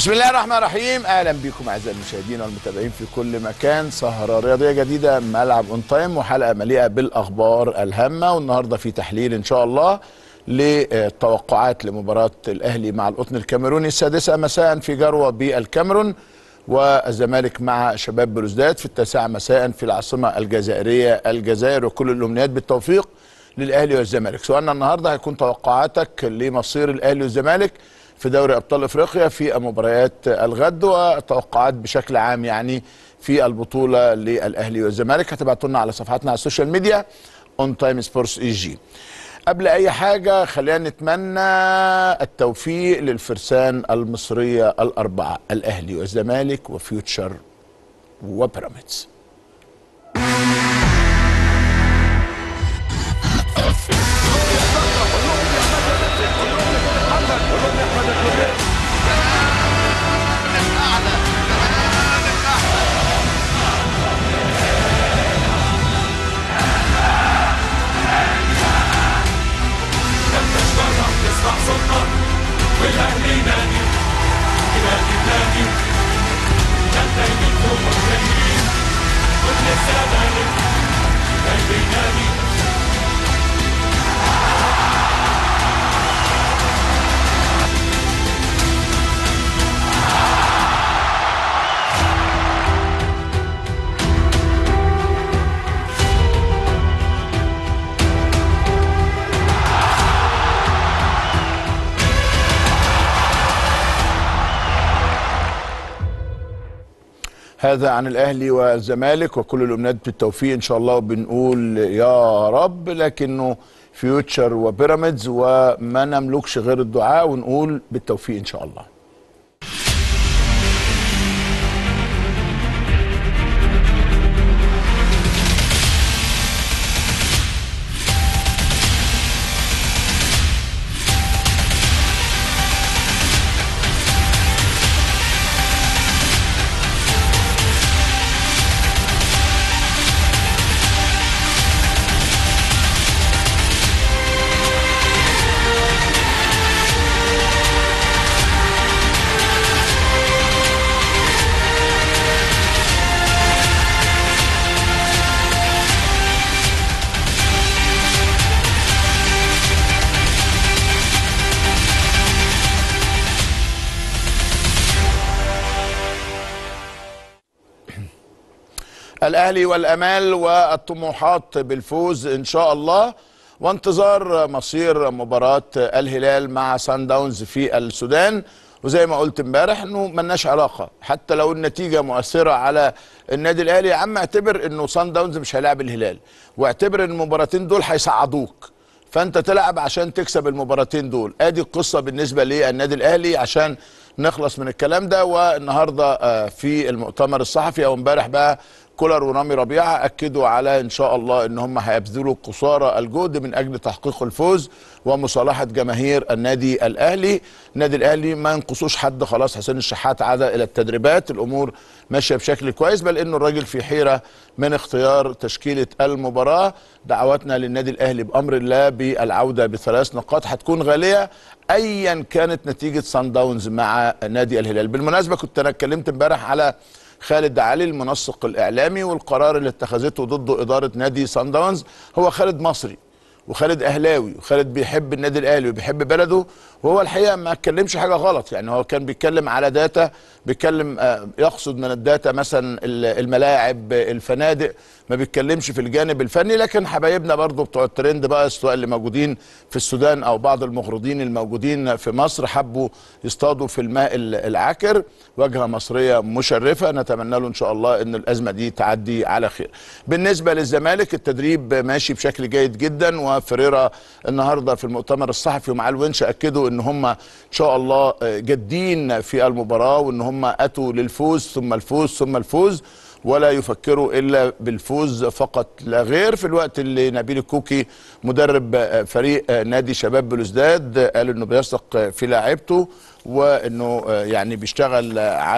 بسم الله الرحمن الرحيم اهلا بكم اعزائي المشاهدين والمتابعين في كل مكان سهره رياضيه جديده ملعب اون تايم وحلقه مليئه بالاخبار الهامه والنهارده في تحليل ان شاء الله للتوقعات لمباراه الاهلي مع القطن الكاميروني السادسه مساء في جروه بالكاميرون والزمالك مع شباب بلوزداد في التاسعه مساء في العاصمه الجزائريه الجزائر وكل الامنيات بالتوفيق للاهلي والزمالك سؤالنا النهارده هيكون توقعاتك لمصير الاهلي والزمالك في دوري ابطال افريقيا في مباريات الغد وتوقعات بشكل عام يعني في البطوله للاهلي والزمالك هتبعتوا لنا على صفحاتنا على السوشيال ميديا اون تايم سبورتس اي جي قبل اي حاجه خلينا نتمنى التوفيق للفرسان المصريه الاربعه الاهلي والزمالك وفيوتشر وبيراميدز هذا عن الاهلي والزمالك وكل الامنيات بالتوفيق ان شاء الله وبنقول يا رب لكنه فيوتشر وبيراميدز وما نملكش غير الدعاء ونقول بالتوفيق ان شاء الله الاهلي والامال والطموحات بالفوز ان شاء الله وانتظار مصير مباراه الهلال مع سان داونز في السودان وزي ما قلت امبارح انه ملناش علاقه حتى لو النتيجه مؤثره على النادي الاهلي يا عم اعتبر انه سان داونز مش هيلاعب الهلال واعتبر ان المباراتين دول هيصعدوك فانت تلعب عشان تكسب المباراتين دول ادي القصه بالنسبه للنادي الاهلي عشان نخلص من الكلام ده والنهارده في المؤتمر الصحفي او امبارح بقى كولر ورامي ربيعه اكدوا على ان شاء الله ان هم هيبذلوا قصارى الجهد من اجل تحقيق الفوز ومصالحه جماهير النادي الاهلي، النادي الاهلي ما ينقصوش حد خلاص حسين الشحات عاد الى التدريبات، الامور ماشيه بشكل كويس بل انه الراجل في حيره من اختيار تشكيله المباراه، دعواتنا للنادي الاهلي بامر الله بالعوده بثلاث نقاط هتكون غاليه ايا كانت نتيجه سان داونز مع نادي الهلال، بالمناسبه كنت انا اتكلمت امبارح على خالد علي المنسق الاعلامي والقرار اللي اتخذته ضده اداره نادي سان داونز هو خالد مصري وخالد اهلاوي وخالد بيحب النادي الاهلي وبيحب بلده وهو الحقيقه ما اتكلمش حاجه غلط يعني هو كان بيتكلم على داتا بيتكلم يقصد من الداتا مثلا الملاعب الفنادق ما بيتكلمش في الجانب الفني لكن حبايبنا برضو بتوع الترند بقى سواء اللي موجودين في السودان او بعض المغرضين الموجودين في مصر حبوا يصطادوا في الماء العكر واجهه مصريه مشرفه نتمنى له ان شاء الله ان الازمه دي تعدي على خير. بالنسبه للزمالك التدريب ماشي بشكل جيد جدا وفريرا النهارده في المؤتمر الصحفي ومع الونش اكدوا ان هم ان شاء الله جادين في المباراه وان هم اتوا للفوز ثم الفوز ثم الفوز ولا يفكروا الا بالفوز فقط لا غير في الوقت اللي نبيل الكوكي مدرب فريق نادي شباب بلوزداد قال انه بيثق في لاعيبته وانه يعني بيشتغل على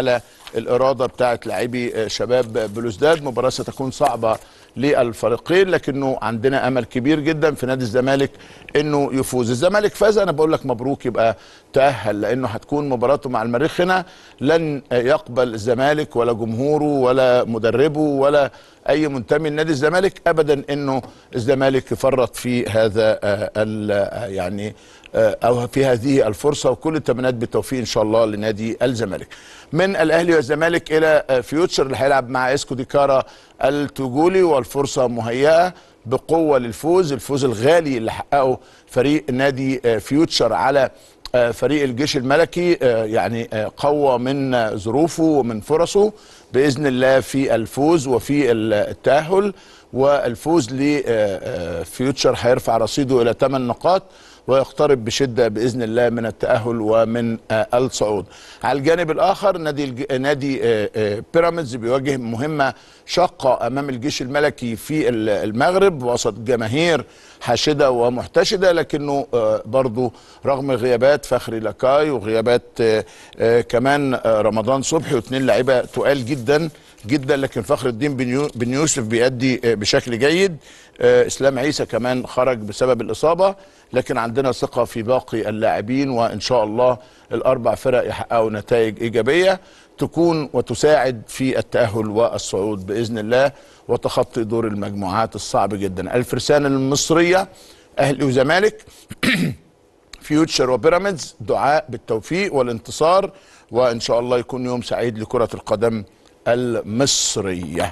الاراده بتاعت لاعبي شباب بلوزداد مباراه ستكون صعبه للفريقين لكنه عندنا امل كبير جدا في نادي الزمالك انه يفوز الزمالك فاز انا بقول لك مبروك يبقى تاهل لانه هتكون مباراته مع المريخ هنا لن يقبل الزمالك ولا جمهوره ولا مدربه ولا اي منتمي لنادي الزمالك ابدا انه الزمالك يفرط في هذا يعني او في هذه الفرصه وكل التمنيات بالتوفيق ان شاء الله لنادي الزمالك. من الاهلي والزمالك الى فيوتشر اللي هيلعب مع اسكو ديكارا التوجولي والفرصه مهيئه بقوه للفوز، الفوز الغالي اللي حققه فريق نادي فيوتشر على فريق الجيش الملكي يعني قوى من ظروفه ومن فرصه باذن الله في الفوز وفي التاهل والفوز لفيوتشر هيرفع رصيده الى 8 نقاط ويقترب بشده باذن الله من التاهل ومن الصعود. على الجانب الاخر نادي الج... نادي بيراميدز بيواجه مهمه شاقه امام الجيش الملكي في المغرب وسط جماهير حاشده ومحتشده لكنه برضه رغم غيابات فخري لاكاي وغيابات كمان رمضان صبحي واثنين لعيبه تقال جدا جدا لكن فخر الدين بن يوسف بيأدي بشكل جيد اسلام عيسى كمان خرج بسبب الاصابه لكن عندنا ثقه في باقي اللاعبين وان شاء الله الاربع فرق يحققوا نتائج ايجابيه تكون وتساعد في التاهل والصعود باذن الله وتخطي دور المجموعات الصعب جدا الفرسان المصريه اهلي وزمالك فيوتشر وبيراميدز دعاء بالتوفيق والانتصار وان شاء الله يكون يوم سعيد لكره القدم المصريه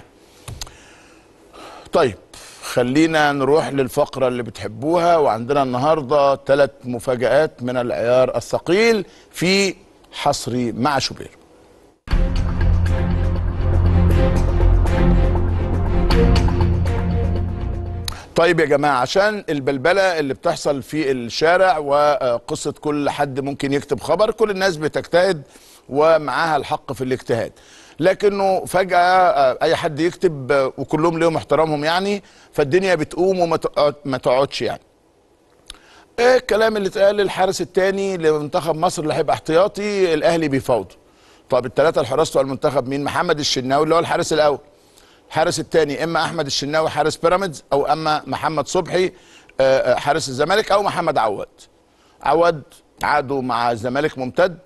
طيب خلينا نروح للفقرة اللي بتحبوها وعندنا النهاردة ثلاث مفاجآت من العيار الثقيل في حصري مع شوبير طيب يا جماعة عشان البلبلة اللي بتحصل في الشارع وقصة كل حد ممكن يكتب خبر كل الناس بتجتهد ومعاها الحق في الاجتهاد لكنه فجأة أي حد يكتب وكلهم ليهم احترامهم يعني فالدنيا بتقوم وما تقعدش يعني. إيه الكلام اللي اتقال للحارس الثاني لمنتخب مصر اللي هيبقى احتياطي الأهلي بيفاوضوا. طب الثلاثة الحراس بتوع المنتخب مين؟ محمد الشناوي اللي هو الحارس الأول. الحارس الثاني إما أحمد الشناوي حارس بيراميدز أو أما محمد صبحي حارس الزمالك أو محمد عواد. عواد عقده مع الزمالك ممتد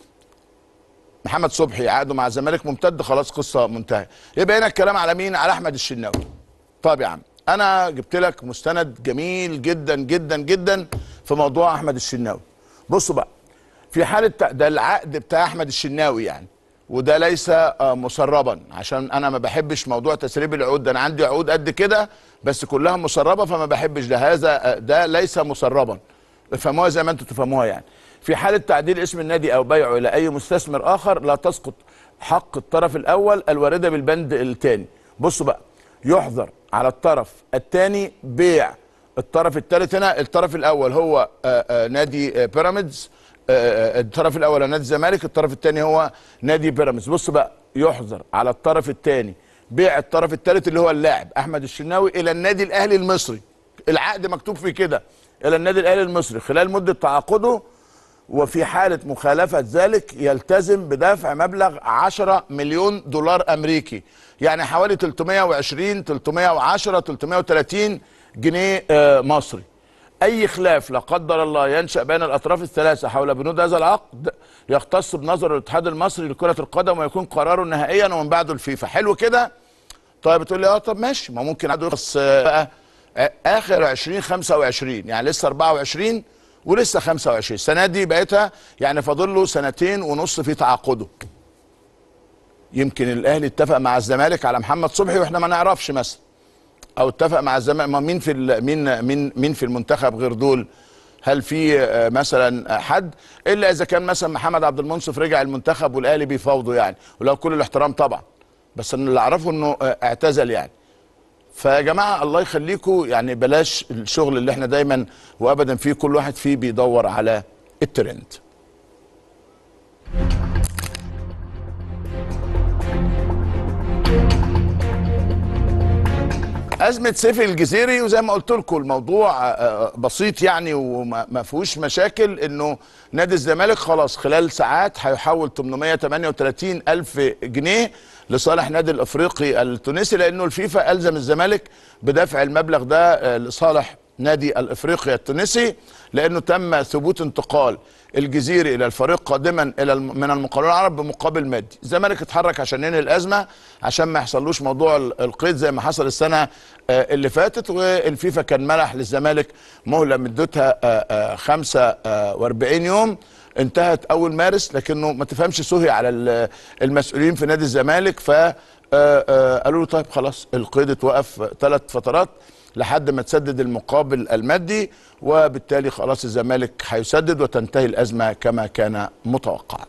محمد صبحي عقده مع الزمالك ممتد خلاص قصه منتهيه يبقى هنا الكلام على مين على احمد الشناوي طب يا عم انا جبت لك مستند جميل جدا جدا جدا في موضوع احمد الشناوي بصوا بقى في حاله ده العقد بتاع احمد الشناوي يعني وده ليس مسربا عشان انا ما بحبش موضوع تسريب العقود ده انا عندي عقود قد كده بس كلها مسربه فما بحبش ده هذا ده ليس مسربا افهموها زي ما انتم تفهموها يعني في حالة تعديل اسم النادي أو بيعه إلى أي مستثمر آخر لا تسقط حق الطرف الأول الواردة بالبند الثاني بصوا بقى يحظر على الطرف الثاني بيع الطرف الثالث هنا الطرف الأول هو آآ آآ نادي بيراميدز الطرف الأول نادي الزمالك الطرف الثاني هو نادي بيراميدز بصوا بقى يحظر على الطرف الثاني بيع الطرف الثالث اللي هو اللاعب أحمد الشناوي إلى النادي الأهلي المصري العقد مكتوب فيه كده إلى النادي الأهلي المصري خلال مدة تعاقده وفي حالة مخالفة ذلك يلتزم بدفع مبلغ 10 مليون دولار أمريكي يعني حوالي 320 310 330 جنيه مصري أي خلاف لا قدر الله ينشأ بين الأطراف الثلاثة حول بنود هذا العقد يختص بنظر الاتحاد المصري لكرة القدم ويكون قراره نهائيا ومن بعده الفيفا حلو كده طيب بتقول لي اه طب ماشي ما ممكن عقده يخلص بقى اخر 2025 يعني لسه 24 ولسه 25 السنه دي بقيتها يعني فاضل له سنتين ونص في تعاقده يمكن الاهلي اتفق مع الزمالك على محمد صبحي واحنا ما نعرفش مثلا او اتفق مع الزمالك ما مين في مين مين مين في المنتخب غير دول هل في مثلا حد الا اذا كان مثلا محمد عبد المنصف رجع المنتخب والاهلي بيفاوضه يعني ولو كل الاحترام طبعا بس انا اللي اعرفه انه اعتزل يعني فيا جماعه الله يخليكم يعني بلاش الشغل اللي احنا دايما وابدا فيه كل واحد فيه بيدور على الترند أزمة سيف الجزيري وزي ما قلت لكم الموضوع آه، بسيط يعني وما ما فيهوش مشاكل انه نادي الزمالك خلاص خلال ساعات هيحول 838 ألف جنيه لصالح نادي الافريقي التونسي لانه الفيفا الزم الزمالك بدفع المبلغ ده آه، لصالح نادي الافريقي التونسي لانه تم ثبوت انتقال الجزيري الى الفريق قادما الى الم- من المقاولون العرب بمقابل مادي الزمالك اتحرك عشان ينهي الازمه عشان ما يحصلوش موضوع ال- القيد زي ما حصل السنه آه، اللي فاتت والفيفا كان منح للزمالك مهله مدتها آه، آه، 45 يوم انتهت اول مارس لكنه ما تفهمش سهي على ال- المسؤولين في نادي الزمالك ف آه، آه، قالوا له طيب خلاص القيد اتوقف ثلاث فترات لحد ما تسدد المقابل المادي وبالتالي خلاص الزمالك هيسدد وتنتهي الازمه كما كان متوقعا.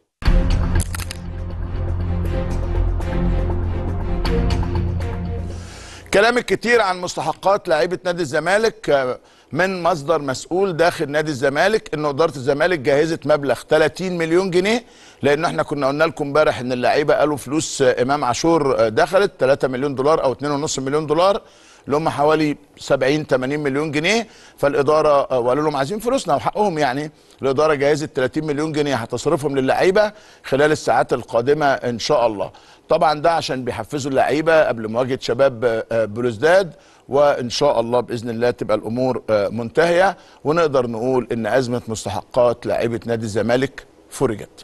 كلام الكتير عن مستحقات لاعيبه نادي الزمالك آه، من مصدر مسؤول داخل نادي الزمالك ان اداره الزمالك جهزت مبلغ 30 مليون جنيه لان احنا كنا قلنا لكم امبارح ان اللعيبه قالوا فلوس آه، امام عاشور آه، دخلت 3 مليون دولار او 2.5 مليون دولار اللي هم حوالي 70 80 مليون جنيه فالاداره آه، وقالوا لهم عايزين فلوسنا وحقهم يعني الاداره جهزت 30 مليون جنيه هتصرفهم للعيبه خلال الساعات القادمه ان شاء الله طبعا ده عشان بيحفزوا اللعيبه قبل مواجهه شباب آه، آه، بلوزداد وان شاء الله باذن الله تبقى الامور آه، منتهيه ونقدر نقول ان ازمه مستحقات لاعيبه نادي الزمالك فرجت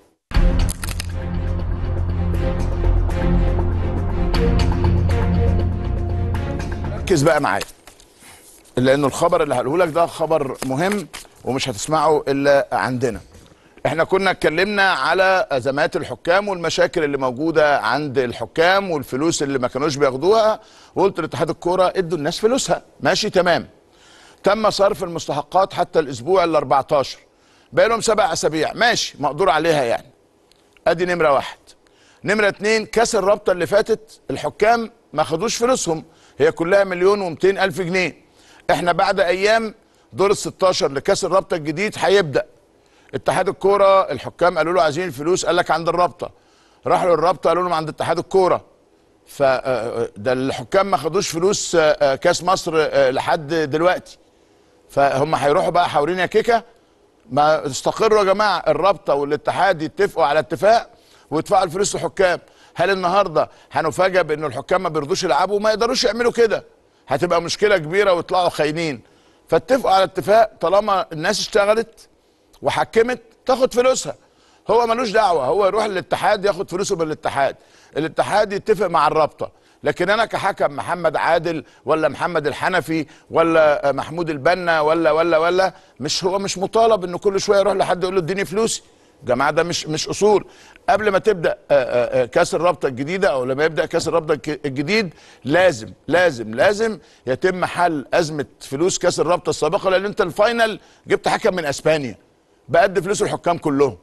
ركز بقى معايا لانه الخبر اللي هقوله لك ده خبر مهم ومش هتسمعه الا عندنا احنا كنا اتكلمنا على ازمات الحكام والمشاكل اللي موجوده عند الحكام والفلوس اللي ما كانوش بياخدوها وقلت لاتحاد الكوره ادوا الناس فلوسها ماشي تمام تم صرف المستحقات حتى الاسبوع ال 14 بقى لهم سبع اسابيع ماشي مقدور عليها يعني ادي نمره واحد نمره اتنين كاس الرابطه اللي فاتت الحكام ما خدوش فلوسهم هي كلها مليون و200 الف جنيه احنا بعد ايام دور ال 16 لكاس الرابطه الجديد هيبدا اتحاد الكوره الحكام قالوا له عايزين الفلوس قال لك عند الرابطه راحوا للرابطه قالوا لهم عند اتحاد الكوره ف آه، ده الحكام ما خدوش فلوس آه، آه، كاس مصر آه، لحد دلوقتي فهم هيروحوا بقى حاورين يا كيكه ما استقروا يا جماعه الرابطه والاتحاد يتفقوا على اتفاق ويدفعوا الفلوس للحكام هل النهارده هنفاجئ بان الحكام ما بيرضوش يلعبوا ما يقدروش يعملوا كده هتبقى مشكله كبيره ويطلعوا خاينين فاتفقوا على اتفاق طالما الناس اشتغلت وحكمت تاخد فلوسها هو ملوش دعوه هو يروح للاتحاد ياخد فلوسه من الاتحاد الاتحاد يتفق مع الرابطه لكن انا كحكم محمد عادل ولا محمد الحنفي ولا محمود البنا ولا ولا ولا مش هو مش مطالب انه كل شويه يروح لحد يقول له اديني فلوسي جماعه ده مش مش اصول قبل ما تبدا آه، آه، آه، كاس الرابطه الجديده او لما يبدا كاس الرابطه الك- الجديد لازم لازم لازم يتم حل ازمه فلوس كاس الرابطه السابقه لان انت الفاينل جبت حكم من اسبانيا بقد فلوس الحكام كلهم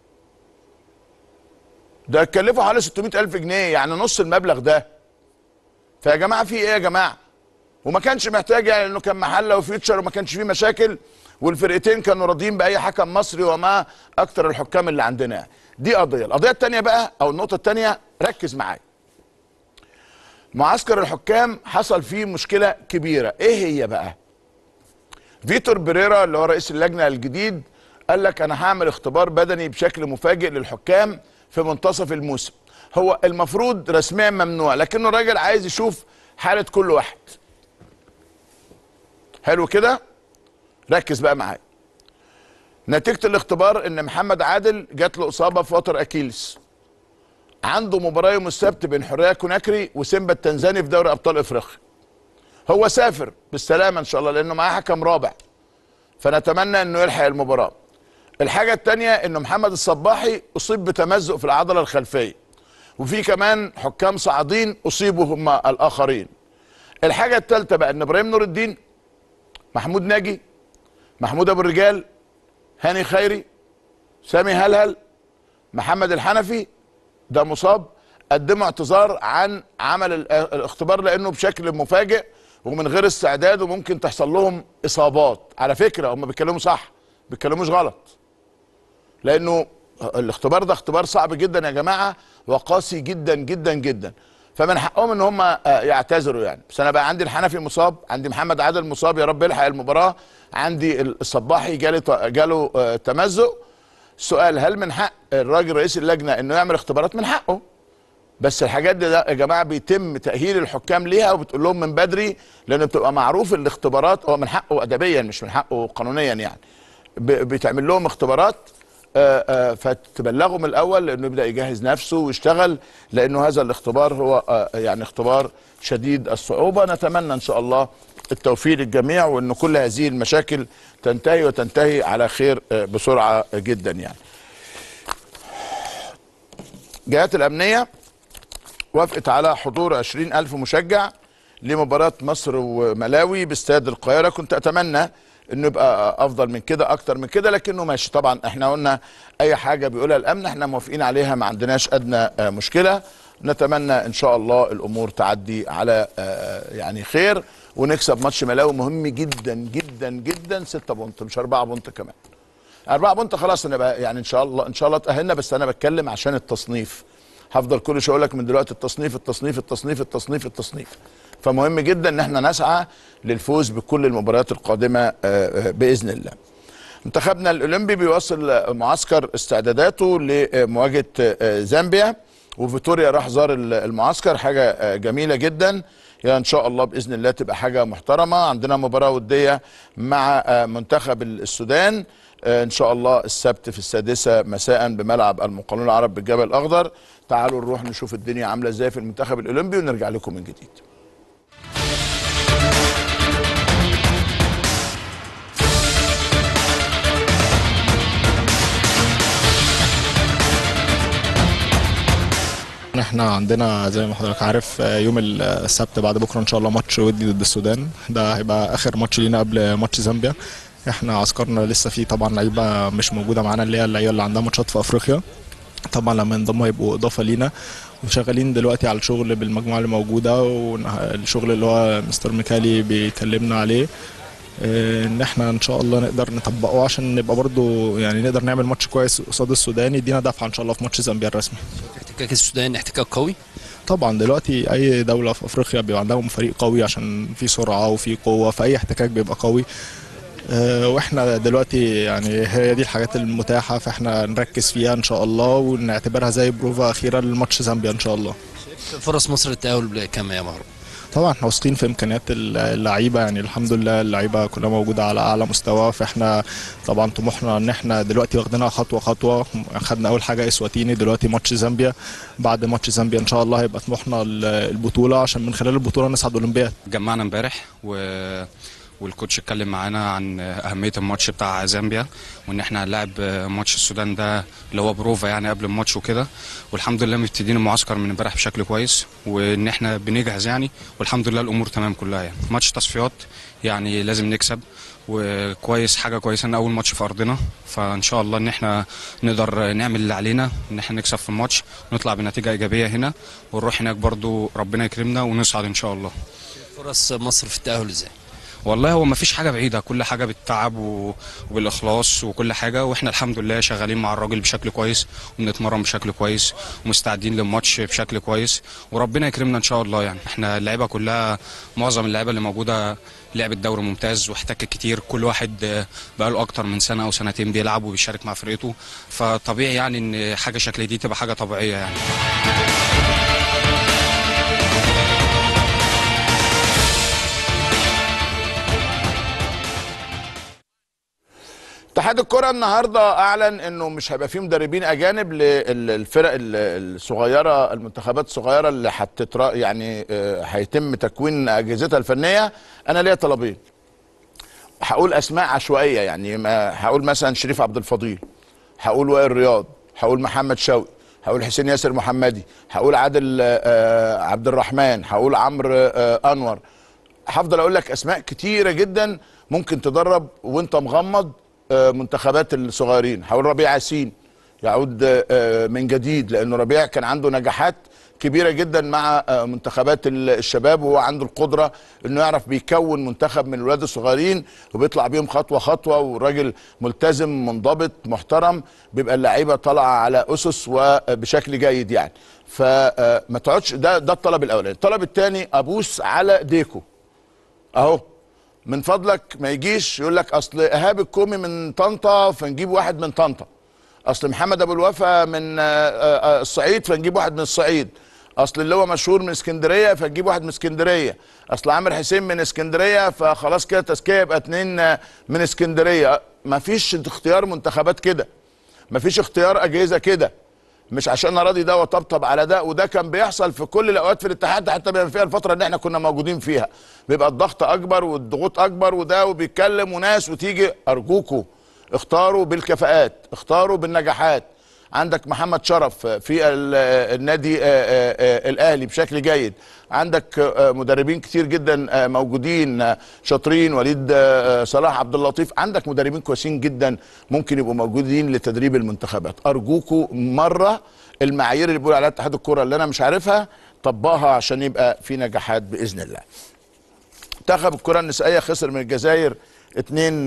ده اتكلفوا حوالي 600 الف جنيه يعني نص المبلغ ده فيا جماعه في ايه يا جماعه وما كانش محتاج يعني انه كان محله وفيوتشر وما كانش فيه مشاكل والفرقتين كانوا راضيين باي حكم مصري وما اكتر الحكام اللي عندنا يعني. دي قضيه القضيه الثانيه بقى او النقطه الثانيه ركز معايا معسكر الحكام حصل فيه مشكله كبيره ايه هي بقى فيتور بريرا اللي هو رئيس اللجنه الجديد قال لك انا هعمل اختبار بدني بشكل مفاجئ للحكام في منتصف الموسم هو المفروض رسميا ممنوع لكنه الراجل عايز يشوف حاله كل واحد حلو كده ركز بقى معايا نتيجه الاختبار ان محمد عادل جات له اصابه في وتر اكيلس عنده مباراه يوم السبت بين حريه كوناكري وسيمبا التنزاني في دوري ابطال افريقيا هو سافر بالسلامه ان شاء الله لانه معاه حكم رابع فنتمنى انه يلحق المباراه الحاجه الثانيه انه محمد الصباحي اصيب بتمزق في العضله الخلفيه وفي كمان حكام صاعدين اصيبوا هم الاخرين الحاجه الثالثه بقى ان ابراهيم نور الدين محمود ناجي محمود ابو الرجال هاني خيري سامي هلهل محمد الحنفي ده مصاب قدموا اعتذار عن عمل ال- الاختبار لانه بشكل مفاجئ ومن غير استعداد وممكن تحصل لهم اصابات على فكره هم بيتكلموا صح بيتكلموش غلط لانه الاختبار ده اختبار صعب جدا يا جماعه وقاسي جدا جدا جدا فمن حقهم ان هم آه، يعتذروا يعني بس انا بقى عندي الحنفي مصاب عندي محمد عادل مصاب يا رب يلحق المباراه عندي الصباحي جاله جاله آه، تمزق سؤال هل من حق الراجل رئيس اللجنه انه يعمل اختبارات من حقه بس الحاجات دي ده يا جماعه بيتم تاهيل الحكام ليها وبتقول لهم من بدري لان بتبقى معروف الاختبارات هو من حقه ادبيا مش من حقه قانونيا يعني ب- بيتعمل لهم اختبارات آه، آه، فتبلغوا من الاول لانه يبدا يجهز نفسه ويشتغل لانه هذا الاختبار هو آه، يعني اختبار شديد الصعوبه نتمنى ان شاء الله التوفيق للجميع وان كل هذه المشاكل تنتهي وتنتهي على خير آه، بسرعه جدا يعني. الجهات الامنيه وافقت على حضور 20 ألف مشجع لمباراة مصر وملاوي باستاد القاهرة كنت أتمنى انه يبقى افضل من كده اكتر من كده لكنه ماشي طبعا احنا قلنا اي حاجه بيقولها الامن احنا موافقين عليها ما عندناش ادنى آه، مشكله نتمنى ان شاء الله الامور تعدي على آه، يعني خير ونكسب ماتش ملاوي مهم جدا جدا جدا 6 بونت مش 4 بونت كمان أربعة بونت خلاص انا بقى يعني ان شاء الله ان شاء الله تأهلنا بس انا بتكلم عشان التصنيف هفضل كل شويه اقول لك من دلوقتي التصنيف التصنيف التصنيف التصنيف التصنيف فمهم جدا ان احنا نسعى للفوز بكل المباريات القادمه آه، آه، باذن الله. منتخبنا الاولمبي بيواصل معسكر استعداداته لمواجهه آه، زامبيا وفيتوريا راح زار المعسكر حاجه آه، جميله جدا يا ان شاء الله باذن الله تبقى حاجه محترمه عندنا مباراه وديه مع آه، منتخب السودان آه، ان شاء الله السبت في السادسه مساء بملعب المقاولون العرب بالجبل الاخضر تعالوا نروح نشوف الدنيا عامله ازاي في المنتخب الاولمبي ونرجع لكم من جديد احنا عندنا زي ما حضرتك عارف آه، يوم السبت بعد بكره ان شاء الله ماتش ودي ضد السودان ده هيبقى اخر ماتش لينا قبل ماتش زامبيا احنا عسكرنا لسه فيه طبعا لعيبه مش موجوده معانا اللي هي اللعيبه اللي عندها ماتشات في افريقيا طبعا لما ينضموا هيبقوا اضافه لينا وشغالين دلوقتي على الشغل بالمجموعه اللي موجوده والشغل اللي هو مستر ميكالي بيكلمنا عليه آه، ان احنا ان شاء الله نقدر نطبقه عشان نبقى برضو يعني نقدر نعمل ماتش كويس قصاد السودان يدينا دفعه ان شاء الله في ماتش زامبيا الرسمي احتكاك السودان احتكاك قوي طبعا دلوقتي اي دوله في افريقيا بيبقى عندهم فريق قوي عشان في سرعه وفي قوه فاي احتكاك بيبقى قوي آه، واحنا دلوقتي يعني هي دي الحاجات المتاحه فاحنا نركز فيها ان شاء الله ونعتبرها زي بروفا اخيره لماتش زامبيا ان شاء الله فرص مصر للتأهل كام يا مهرب طبعا احنا واثقين في امكانيات اللعيبه يعني الحمد لله اللعيبه كلها موجوده على اعلى مستوى فاحنا طبعا طموحنا ان احنا دلوقتي واخدينها خطوه خطوه خدنا اول حاجه اسواتيني دلوقتي ماتش زامبيا بعد ماتش زامبيا ان شاء الله هيبقى طموحنا البطوله عشان من خلال البطوله نصعد اولمبياد جمعنا امبارح و... والكوتش اتكلم معانا عن اهميه الماتش بتاع زامبيا وان احنا هنلاعب ماتش السودان ده اللي هو بروفا يعني قبل الماتش وكده والحمد لله مبتدين المعسكر من امبارح بشكل كويس وان احنا بنجهز يعني والحمد لله الامور تمام كلها يعني ماتش تصفيات يعني لازم نكسب وكويس حاجه كويسه ان اول ماتش في ارضنا فان شاء الله ان احنا نقدر نعمل اللي علينا ان احنا نكسب في الماتش ونطلع بنتيجه ايجابيه هنا ونروح هناك برضو ربنا يكرمنا ونصعد ان شاء الله فرص مصر في التأهل ازاي والله هو ما فيش حاجه بعيده كل حاجه بالتعب و- وبالاخلاص وكل حاجه واحنا الحمد لله شغالين مع الراجل بشكل كويس وبنتمرن بشكل كويس ومستعدين للماتش بشكل كويس وربنا يكرمنا ان شاء الله يعني احنا اللعيبه كلها معظم اللعيبه اللي موجوده لعبت دوري ممتاز واحتك كتير كل واحد آه، بقاله اكتر من سنه او سنتين بيلعب وبيشارك مع فرقته فطبيعي يعني ان حاجه شكل دي تبقى حاجه طبيعيه يعني اتحاد الكره النهارده اعلن انه مش هيبقى فيه مدربين اجانب للفرق ال- الصغيره المنتخبات الصغيره اللي هتترا يعني آه، هيتم تكوين اجهزتها الفنيه انا ليا طلبين هقول اسماء عشوائيه يعني ما هقول مثلا شريف عبد الفضيل هقول وائل رياض هقول محمد شوقي هقول حسين ياسر محمدي هقول عادل آه، عبد الرحمن هقول عمرو آه، انور هفضل اقول لك اسماء كتيره جدا ممكن تدرب وانت مغمض آه، منتخبات الصغيرين هقول ربيع ياسين يعود آه، من جديد لانه ربيع كان عنده نجاحات كبيره جدا مع آه، منتخبات ال- الشباب وهو عنده القدره انه يعرف بيكون منتخب من الولاد الصغيرين وبيطلع بيهم خطوه خطوه وراجل ملتزم منضبط محترم بيبقى اللعيبه طالعه على اسس وبشكل جيد يعني فما تقعدش ده ده الطلب الاولاني الطلب الثاني ابوس على ديكو اهو من فضلك ما يجيش يقول لك اصل ايهاب الكومي من طنطا فنجيب واحد من طنطا اصل محمد ابو الوفا من آه، آه، الصعيد فنجيب واحد من الصعيد اصل اللي هو مشهور من اسكندريه فنجيب واحد من اسكندريه اصل عامر حسين من اسكندريه فخلاص كده تزكيه يبقى اتنين آه، من اسكندريه ما فيش اختيار منتخبات كده ما فيش اختيار اجهزه كده مش عشان اراضي ده وطبطب على ده وده كان بيحصل في كل الاوقات في الاتحاد حتى بما فيها الفتره اللي احنا كنا موجودين فيها بيبقى الضغط اكبر والضغوط اكبر وده وبيتكلم وناس وتيجي ارجوكوا اختاروا بالكفاءات اختاروا بالنجاحات عندك محمد شرف في ال- النادي آه، آه، آه، الاهلي بشكل جيد عندك آه، مدربين كتير جدا آه، موجودين آه، شاطرين وليد آه، صلاح عبد اللطيف عندك مدربين كويسين جدا ممكن يبقوا موجودين لتدريب المنتخبات ارجوكوا مره المعايير اللي بيقول عليها اتحاد الكره اللي انا مش عارفها طبقها عشان يبقى في نجاحات باذن الله منتخب الكره النسائيه خسر من الجزائر 2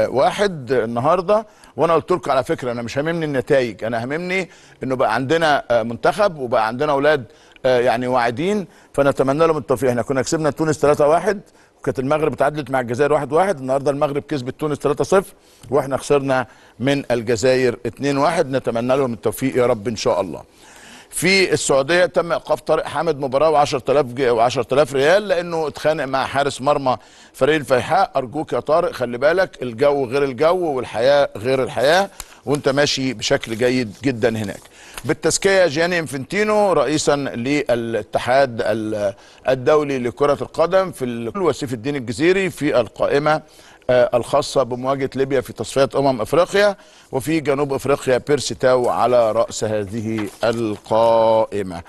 1 النهارده وانا قلت لكم على فكره انا مش هاممني النتائج انا هاممني انه بقى عندنا آه، منتخب وبقى عندنا اولاد آه، يعني واعدين فنتمنى لهم التوفيق احنا كنا كسبنا تونس 3 1 وكانت المغرب اتعادلت مع الجزائر 1 1 النهارده المغرب كسبت تونس 3 0 واحنا خسرنا من الجزائر 2 1 نتمنى لهم التوفيق يا رب ان شاء الله في السعوديه تم ايقاف طارق حامد مباراه و10000 و10000 ريال لانه اتخانق مع حارس مرمى فريق الفيحاء ارجوك يا طارق خلي بالك الجو غير الجو والحياه غير الحياه وانت ماشي بشكل جيد جدا هناك بالتزكيه جياني انفنتينو رئيسا للاتحاد ال- الدولي لكره القدم في ال- وسيف الدين الجزيري في القائمه آه، الخاصة بمواجهة ليبيا في تصفيات أمم أفريقيا وفي جنوب أفريقيا بيرسي تاو على رأس هذه القائمة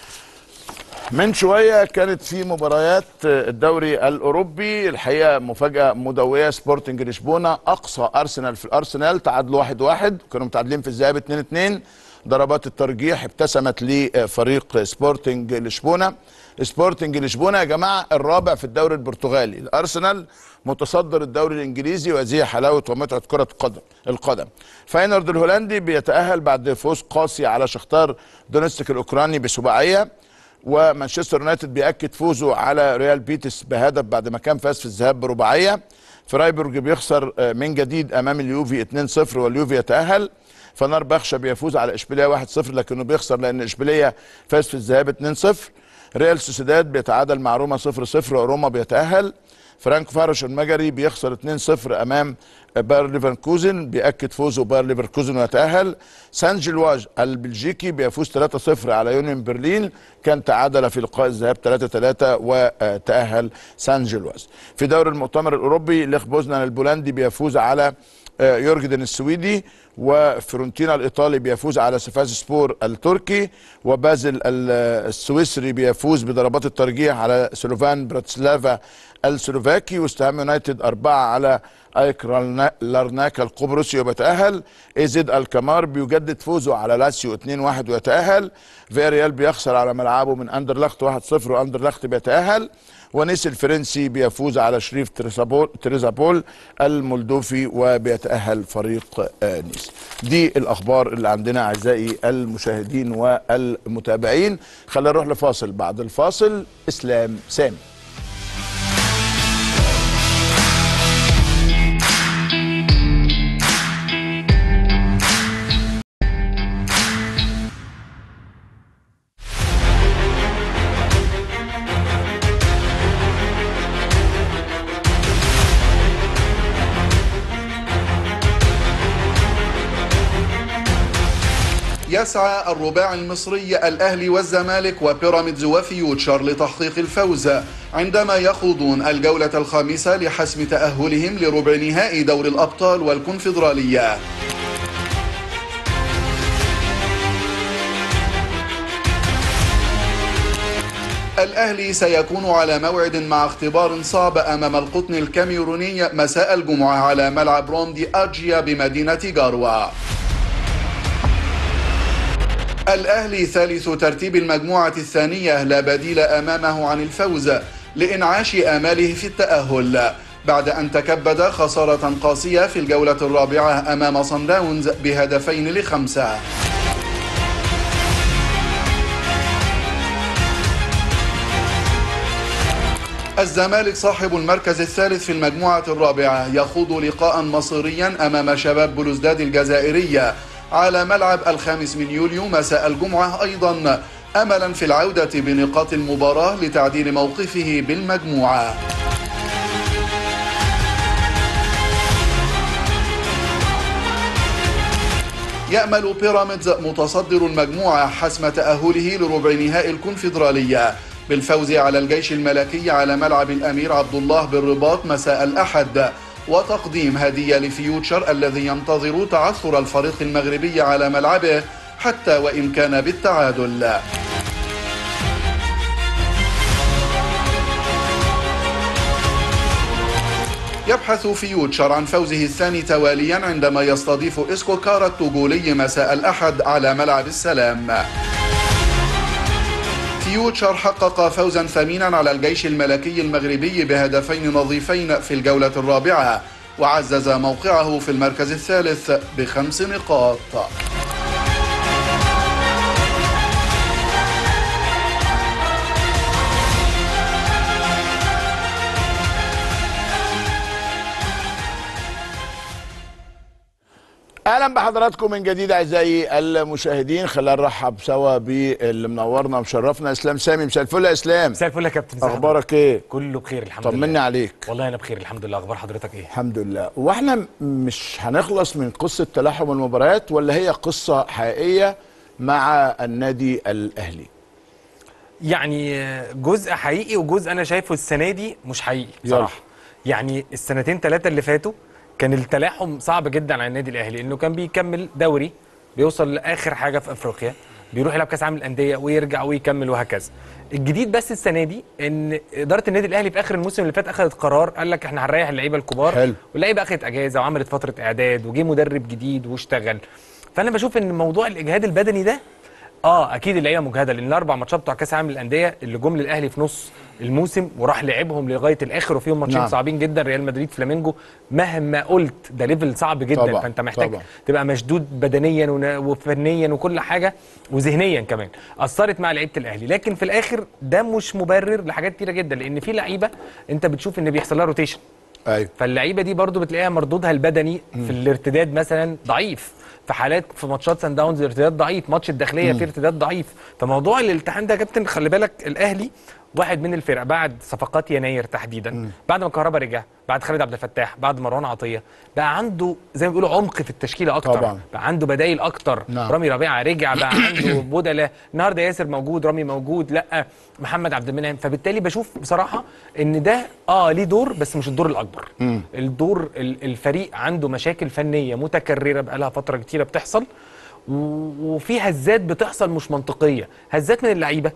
من شوية كانت في مباريات الدوري الأوروبي الحقيقة مفاجأة مدوية سبورتنج لشبونة أقصى أرسنال في الأرسنال تعادلوا واحد واحد كانوا متعادلين في الذهاب 2 2 ضربات الترجيح ابتسمت لفريق سبورتنج لشبونة سبورتنج لشبونة يا جماعة الرابع في الدوري البرتغالي الأرسنال متصدر الدوري الإنجليزي وهذه حلاوة ومتعة كرة القدم القدم فاينورد الهولندي بيتأهل بعد فوز قاسي على شختار دونستيك الأوكراني بسباعية ومانشستر يونايتد بيأكد فوزه على ريال بيتس بهدف بعد ما كان فاز في الذهاب برباعية فرايبورج بيخسر آه، من جديد امام اليوفي 2-0 واليوفي يتأهل فنار بخشة بيفوز على اشبيليه 1-0 لكنه بيخسر لان اشبيليه فاز في الذهاب 2-0 ريال سوسيداد بيتعادل مع روما 0-0 وروما بيتأهل فرانك فارش المجري بيخسر 2-0 امام باير ليفركوزن بيأكد فوزه باير ليفركوزن ويتأهل سان جيلواج البلجيكي بيفوز 3-0 على يونيون برلين كان تعادل في لقاء الذهاب 3-3 وتأهل سان جيلواز في دوري المؤتمر الأوروبي ليخ بوزنان البولندي بيفوز على آه، يورجدن السويدي وفيرونتينا الايطالي بيفوز على سفاز سبور التركي وبازل ال- السويسري بيفوز بضربات الترجيح على سلوفان براتسلافا السلوفاكي واستهام يونايتد أربعة على ايك رالنا- لارناكا القبرصي وبيتأهل ايزيد الكمار بيجدد فوزه على لاسيو 2-1 ويتأهل فياريال بيخسر على ملعبه من اندرلخت 1-0 واندرلخت بيتأهل ونيس الفرنسي بيفوز على شريف تريزابول, تريزابول المولدوفي وبيتأهل فريق آه، نيس دي الأخبار اللي عندنا أعزائي المشاهدين والمتابعين خلينا نروح لفاصل بعد الفاصل إسلام سامي يسعى الرباع المصري الأهلي والزمالك وبيراميدز وفيوتشر لتحقيق الفوز عندما يخوضون الجولة الخامسة لحسم تأهلهم لربع نهائي دور الأبطال والكونفدرالية الأهلي سيكون على موعد مع اختبار صعب أمام القطن الكاميروني مساء الجمعة على ملعب روم دي أجيا بمدينة جاروا الأهلي ثالث ترتيب المجموعة الثانية لا بديل أمامه عن الفوز لإنعاش آماله في التأهل بعد أن تكبد خسارة قاسية في الجولة الرابعة أمام صن داونز بهدفين لخمسة الزمالك صاحب المركز الثالث في المجموعة الرابعة يخوض لقاء مصيريا أمام شباب بلوزداد الجزائرية على ملعب الخامس من يوليو مساء الجمعة أيضا أملا في العودة بنقاط المباراة لتعديل موقفه بالمجموعة يأمل بيراميدز متصدر المجموعة حسم تأهله لربع نهائي الكونفدرالية بالفوز على الجيش الملكي على ملعب الأمير عبد الله بالرباط مساء الأحد وتقديم هدية لفيوتشر الذي ينتظر تعثر الفريق المغربي على ملعبه حتى وإن كان بالتعادل يبحث فيوتشر عن فوزه الثاني تواليا عندما يستضيف اسكوكارا التوغولي مساء الأحد على ملعب السلام فيوتشر حقق فوزا ثمينا على الجيش الملكي المغربي بهدفين نظيفين في الجولة الرابعة وعزز موقعه في المركز الثالث بخمس نقاط اهلا بحضراتكم من جديد اعزائي المشاهدين خلينا نرحب سوا باللي منورنا ومشرفنا اسلام سامي مساء الفل يا اسلام مساء الفل يا كابتن ازي اخبارك ايه حضرتك؟ كله بخير الحمد لله طمني عليك والله انا بخير الحمد لله اخبار حضرتك ايه الحمد لله واحنا مش هنخلص من قصه تلاحم المباريات ولا هي قصه حقيقيه مع النادي الاهلي يعني جزء حقيقي وجزء انا شايفه السنه دي مش حقيقي يلا. بصراحه يعني السنتين ثلاثه اللي فاتوا كان التلاحم صعب جدا على النادي الاهلي انه كان بيكمل دوري بيوصل لاخر حاجه في افريقيا بيروح يلعب كاس عالم الانديه ويرجع ويكمل وهكذا الجديد بس السنه دي ان اداره النادي الاهلي في اخر الموسم اللي فات اخذت قرار قال لك احنا هنريح اللعيبه الكبار حلو. واللعيبه اخذت اجازه وعملت فتره اعداد وجه مدرب جديد واشتغل فانا بشوف ان موضوع الاجهاد البدني ده اه اكيد اللعيبه مجهده لان الاربع ماتشات بتوع كاس العالم للانديه اللي جم للاهلي في نص الموسم وراح لعبهم لغايه الاخر وفيهم ماتشين نعم. نعم. صعبين جدا ريال مدريد فلامينجو مهما قلت ده ليفل صعب جدا طبعاً، فانت محتاج طبعاً. تبقى مشدود بدنيا ون- وفنيا وكل حاجه وذهنيا كمان اثرت مع لعيبه الاهلي لكن في الاخر ده مش مبرر لحاجات كتيره جدا لان في لعيبه انت بتشوف ان بيحصل لها روتيشن ايوه فاللعيبه دي برضو بتلاقيها مردودها البدني في الارتداد مثلا ضعيف في حالات في ماتشات سان داونز الارتداد ضعيف ماتش الداخليه فيه ارتداد ضعيف فموضوع الالتحام ده يا كابتن خلي بالك الاهلي واحد من الفرق بعد صفقات يناير تحديدا بعد ما كهربا رجع بعد خالد عبد الفتاح بعد مروان عطيه بقى عنده زي ما بيقولوا عمق في التشكيله اكتر طبعاً. بقى عنده بدايل اكتر نعم. رامي ربيعه رجع بقى عنده بدله النهارده ياسر موجود رامي موجود لا محمد عبد المنعم فبالتالي بشوف بصراحه ان ده اه ليه دور بس مش الدور الاكبر الدور ال- الفريق عنده مشاكل فنيه متكرره بقى لها فتره كتيره بتحصل و- وفي هزات بتحصل مش منطقيه هزات من اللعيبه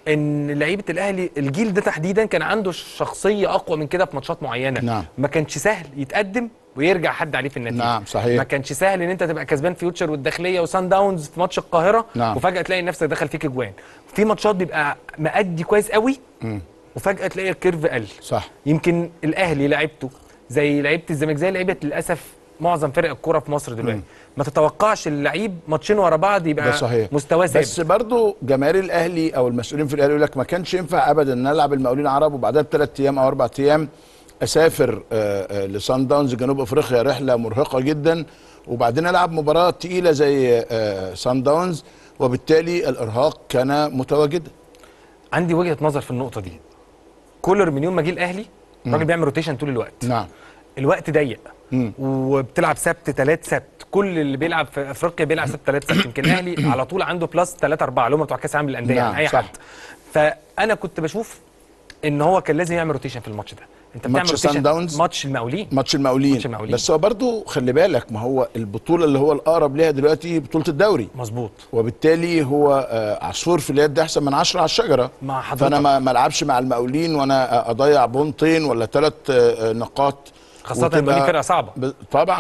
ان لعيبه الاهلي الجيل ده تحديدا كان عنده شخصيه اقوى من كده في ماتشات معينه نعم. ما كانش سهل يتقدم ويرجع حد عليه في النتيجه نعم، صحيح. ما كانش سهل ان انت تبقى كسبان فيوتشر والداخليه وسان داونز في ماتش القاهره نعم. وفجاه تلاقي نفسك دخل فيك اجوان في ماتشات بيبقى مأدي كويس قوي وفجاه تلاقي الكيرف قل صح يمكن الاهلي لعيبته زي لعيبه الزمالك زي لعيبه للاسف معظم فرق الكوره في مصر دلوقتي ما تتوقعش اللعيب ماتشين ورا بعض يبقى ده صحيح مستواه ثابت بس برضو جماهير الاهلي او المسؤولين في الاهلي يقول لك ما كانش ينفع ابدا ان العب المقاولين عرب وبعدها بثلاث ايام او اربع ايام اسافر آه، آه، لسان داونز جنوب افريقيا رحله مرهقه جدا وبعدين العب مباراه تقيله زي آه، سان داونز وبالتالي الارهاق كان متواجدا عندي وجهه نظر في النقطه دي كولر من يوم ما جه الاهلي الراجل بيعمل روتيشن طول الوقت نعم الوقت ضيق مم. وبتلعب سبت ثلاث سبت كل اللي بيلعب في افريقيا بيلعب سبت ثلاث سبت يمكن الاهلي على طول عنده بلس ثلاثة أربعة اللي هم بتوع كاس العالم للانديه نعم، يعني اي صح. حد فانا كنت بشوف ان هو كان لازم يعمل روتيشن في الماتش ده انت ماتش بتعمل سان روتيشن داونز؟ ماتش المقاولين ماتش المقاولين ماتش المقاولين. بس هو برضو خلي بالك ما هو البطوله اللي هو الاقرب ليها دلوقتي بطوله الدوري مظبوط وبالتالي هو آه، عصفور في اليد احسن من عشرة على الشجره مع حضرتك. فانا ما ما العبش مع المقاولين وانا آه، اضيع بونتين ولا ثلاث نقاط خاصة وتبقى- المقاولين فرقة صعبة. ب- طبعا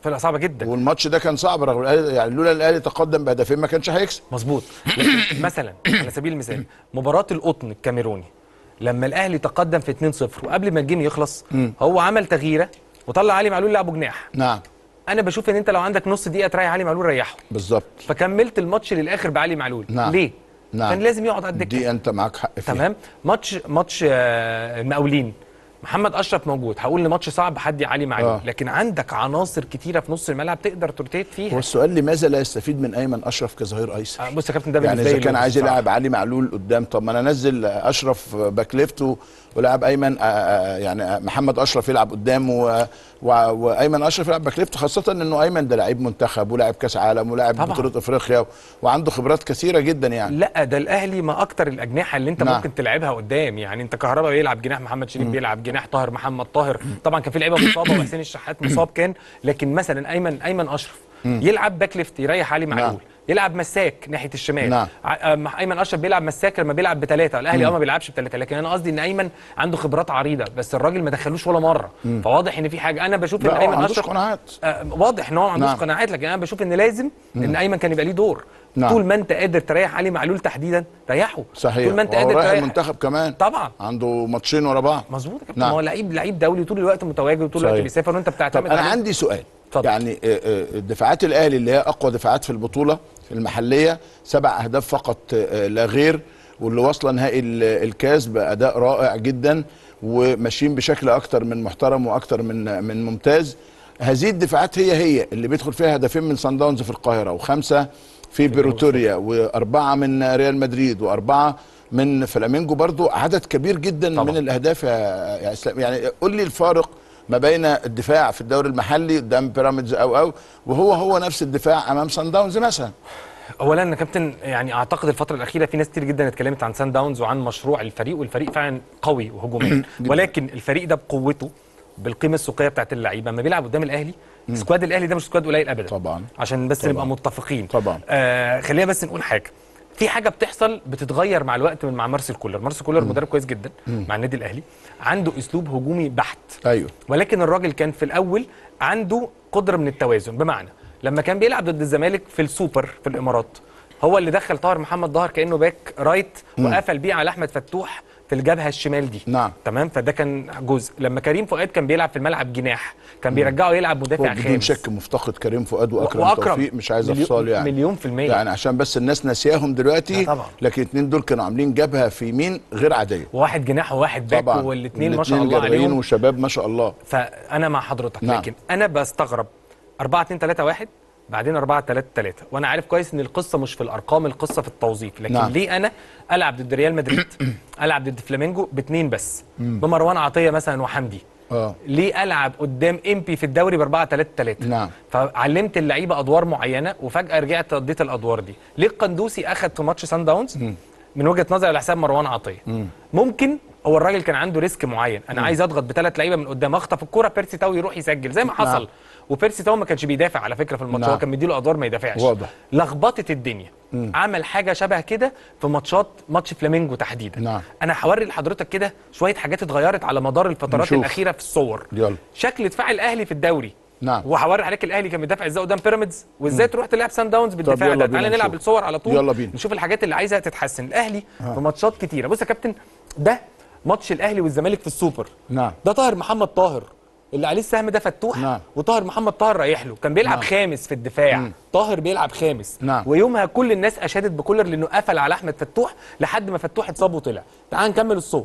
فرقه صعبه جدا والماتش ده كان صعب رغم الأهلي- يعني لولا الاهلي تقدم بهدفين ما كانش هيكسب مظبوط لكن مثلا على سبيل المثال مباراه القطن الكاميروني لما الاهلي تقدم في 2-0 وقبل ما الجيم يخلص هو عمل تغييره وطلع علي معلول لعبه جناح نعم انا بشوف ان انت لو عندك نص دقيقه تريح علي معلول ريحه بالظبط فكملت الماتش للاخر بعلي معلول نعم. ليه نعم. كان لازم يقعد على الدكه دي انت معاك حق فيها تمام ماتش ماتش آه، المقاولين محمد اشرف موجود هقول ان ماتش صعب حد علي معلول آه. لكن عندك عناصر كتيره في نص الملعب تقدر تروتيت هو فيها السؤال لماذا لا يستفيد من ايمن اشرف كظهير ايسر آه، بص يا كابتن ده يعني بالنسبه اذا لي كان عايز بصراحة. يلعب علي معلول قدام طب ما انا انزل اشرف باك ليفت و- ولاعب ايمن آه، آه، يعني محمد اشرف يلعب قدام و- و- وايمن اشرف يلعب باك ليفت خاصه انه ايمن ده لعيب منتخب ولاعب كاس عالم ولاعب طبعاً. بطوله افريقيا و- وعنده خبرات كثيره جدا يعني لا ده الاهلي ما اكتر الاجنحه اللي انت نعم. ممكن تلعبها قدام يعني انت كهربا بيلعب جناح محمد شريف بيلعب جناح طاهر محمد طاهر طبعا كان في لعيبه مصابه وحسين الشحات مصاب كان لكن مثلا ايمن ايمن اشرف يلعب باك ليفت يريح علي معلول نعم. يلعب مساك ناحيه الشمال نعم. ع- آه، ايمن اشرف بيلعب مساك لما بيلعب بثلاثه الاهلي اه ما بيلعبش بثلاثه لكن انا قصدي ان ايمن عنده خبرات عريضه بس الراجل ما دخلوش ولا مره فواضح ان في حاجه انا بشوف لا ان هو ايمن ما عندوش اشرف قناعات آه، واضح ان هو ما عندوش نعم. قناعات لكن انا بشوف ان لازم ان ايمن كان يبقى ليه دور نعم. طول ما انت قادر تريح علي معلول تحديدا ريحه صحيح طول ما انت وهو قادر رايح تريح المنتخب كمان طبعا عنده ماتشين ورا بعض مظبوط يا كابتن نعم. ما هو لعيب لعيب دولي طول الوقت متواجد وطول الوقت صحيح. بيسافر وانت طب بتعتمد انا عليه. عندي سؤال اتفضل. يعني آه، آه، دفاعات الاهلي اللي هي اقوى دفاعات في البطوله في المحليه سبع اهداف فقط آه، لا غير واللي واصله نهائي ال- الكاس باداء رائع جدا وماشيين بشكل اكتر من محترم واكتر من من ممتاز هذه الدفاعات هي هي اللي بيدخل فيها هدفين من سان داونز في القاهره وخمسه في بيروتوريا واربعه من ريال مدريد واربعه من فلامينجو برضو عدد كبير جدا طبعا. من الاهداف يا يا اسلام يعني قول لي الفارق ما بين الدفاع في الدوري المحلي قدام بيراميدز او او وهو هو نفس الدفاع امام سان داونز مثلا اولا يا كابتن يعني اعتقد الفتره الاخيره في ناس كتير جدا اتكلمت عن سان داونز وعن مشروع الفريق والفريق فعلا قوي وهجومي ولكن الفريق ده بقوته بالقيمه السوقيه بتاعت اللعيبه لما بيلعب قدام الاهلي سكواد الاهلي ده مش سكواد قليل ابدا طبعا. عشان بس طبعا. نبقى متفقين طبعا. آه خلينا بس نقول حاجه في حاجه بتحصل بتتغير مع الوقت من مع مارسيل كولر مارسيل كولر مدرب كويس جدا مع النادي الاهلي عنده اسلوب هجومي بحت ايوه ولكن الراجل كان في الاول عنده قدره من التوازن بمعنى لما كان بيلعب ضد الزمالك في السوبر في الامارات هو اللي دخل طاهر محمد ظهر كانه باك رايت وقفل بيه على احمد فتوح في الجبهه الشمال دي نعم. تمام فده كان جزء لما كريم فؤاد كان بيلعب في الملعب جناح كان بيرجعه يلعب هو مدافع بدون خامس شك مفتقد كريم فؤاد واكرم, وأكرم. توفيق مش عايز مليون- افصال يعني مليون في المية. يعني عشان بس الناس ناسياهم دلوقتي لا طبعا. لكن الاثنين دول كانوا عاملين جبهه في يمين غير عاديه وواحد جناح وواحد باك طبعا والاثنين ما شاء الاتنين الله جريئين عليهم وشباب ما شاء الله فانا مع حضرتك نعم. لكن انا بستغرب 4 2 3 1 بعدين 4 3 3 وانا عارف كويس ان القصه مش في الارقام القصه في التوظيف لكن نعم. نعم. ليه انا العب ضد ريال مدريد العب ضد فلامينجو باثنين بس بمروان عطيه مثلا وحمدي اه ليه العب قدام امبي في الدوري ب 4 3 3 نعم. فعلمت اللعيبه ادوار معينه وفجاه رجعت اديت الادوار دي ليه القندوسي اخذ في ماتش سان داونز من وجهه نظري على حساب مروان عطيه ممكن هو الراجل كان عنده ريسك معين انا عايز اضغط بثلاث لعيبه من قدام اخطف الكوره بيرسي تاو يروح يسجل زي ما حصل نعم. وبيرسي تاو ما كانش بيدافع على فكره في الماتش نعم. هو كان مديله ادوار ما يدافعش واضح. لخبطت الدنيا عمل حاجه شبه كده في ماتشات ماتش فلامينجو تحديدا نعم. انا هوري لحضرتك كده شويه حاجات اتغيرت على مدار الفترات نشوف. الاخيره في الصور يلا. شكل دفاع الاهلي في الدوري نعم. وهوري حضرتك الاهلي كان بيدافع ازاي قدام بيراميدز وازاي تروح تلعب سان داونز بالدفاع يلا ده بينا تعالى نلعب نشوف. الصور على طول يلا بينا. نشوف الحاجات اللي عايزها تتحسن الاهلي في ماتشات كتيره بص يا كابتن ده ماتش الاهلي والزمالك في السوبر نعم. ده طاهر محمد طاهر اللي عليه السهم ده فتوح نعم. وطاهر محمد طاهر رايح له كان بيلعب نعم. خامس في الدفاع طاهر بيلعب خامس نعم. ويومها كل الناس اشادت بكولر لانه قفل على احمد فتوح لحد ما فتوح اتصاب وطلع تعال نكمل الصوت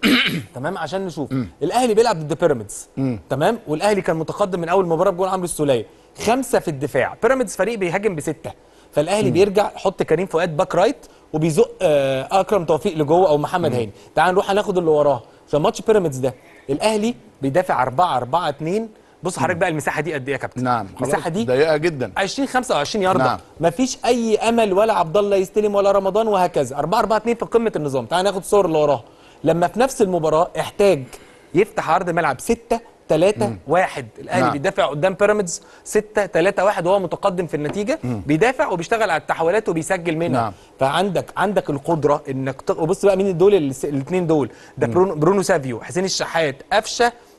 تمام عشان نشوف الاهلي بيلعب ضد بيراميدز تمام والاهلي كان متقدم من اول مباراه بجول عمرو السوليه خمسه في الدفاع بيراميدز فريق بيهاجم بسته فالاهلي بيرجع يحط كريم فؤاد باك رايت وبيزق آه، اكرم توفيق لجوه او محمد هاني تعال نروح هناخد اللي وراه عشان ماتش بيراميدز ده الاهلي بيدافع 4 4 2 بص حضرتك بقى المساحه دي قد ايه يا كابتن نعم المساحه دي ضيقه جدا 20 25 يارده نعم. نعم. مفيش اي امل ولا عبد الله يستلم ولا رمضان وهكذا 4 4 2 في قمه النظام تعال ناخد الصور اللي وراها لما في نفس المباراه احتاج يفتح عرض ملعب 6 3 1 الاهلي نعم. نعم. بيدافع قدام بيراميدز 6 3 1 وهو متقدم في النتيجه بيدافع وبيشتغل على التحولات وبيسجل منها نعم. فعندك عندك القدره انك ت... وبص بقى مين دول الاثنين دول ده برونو, برونو سافيو حسين الشحات قفشه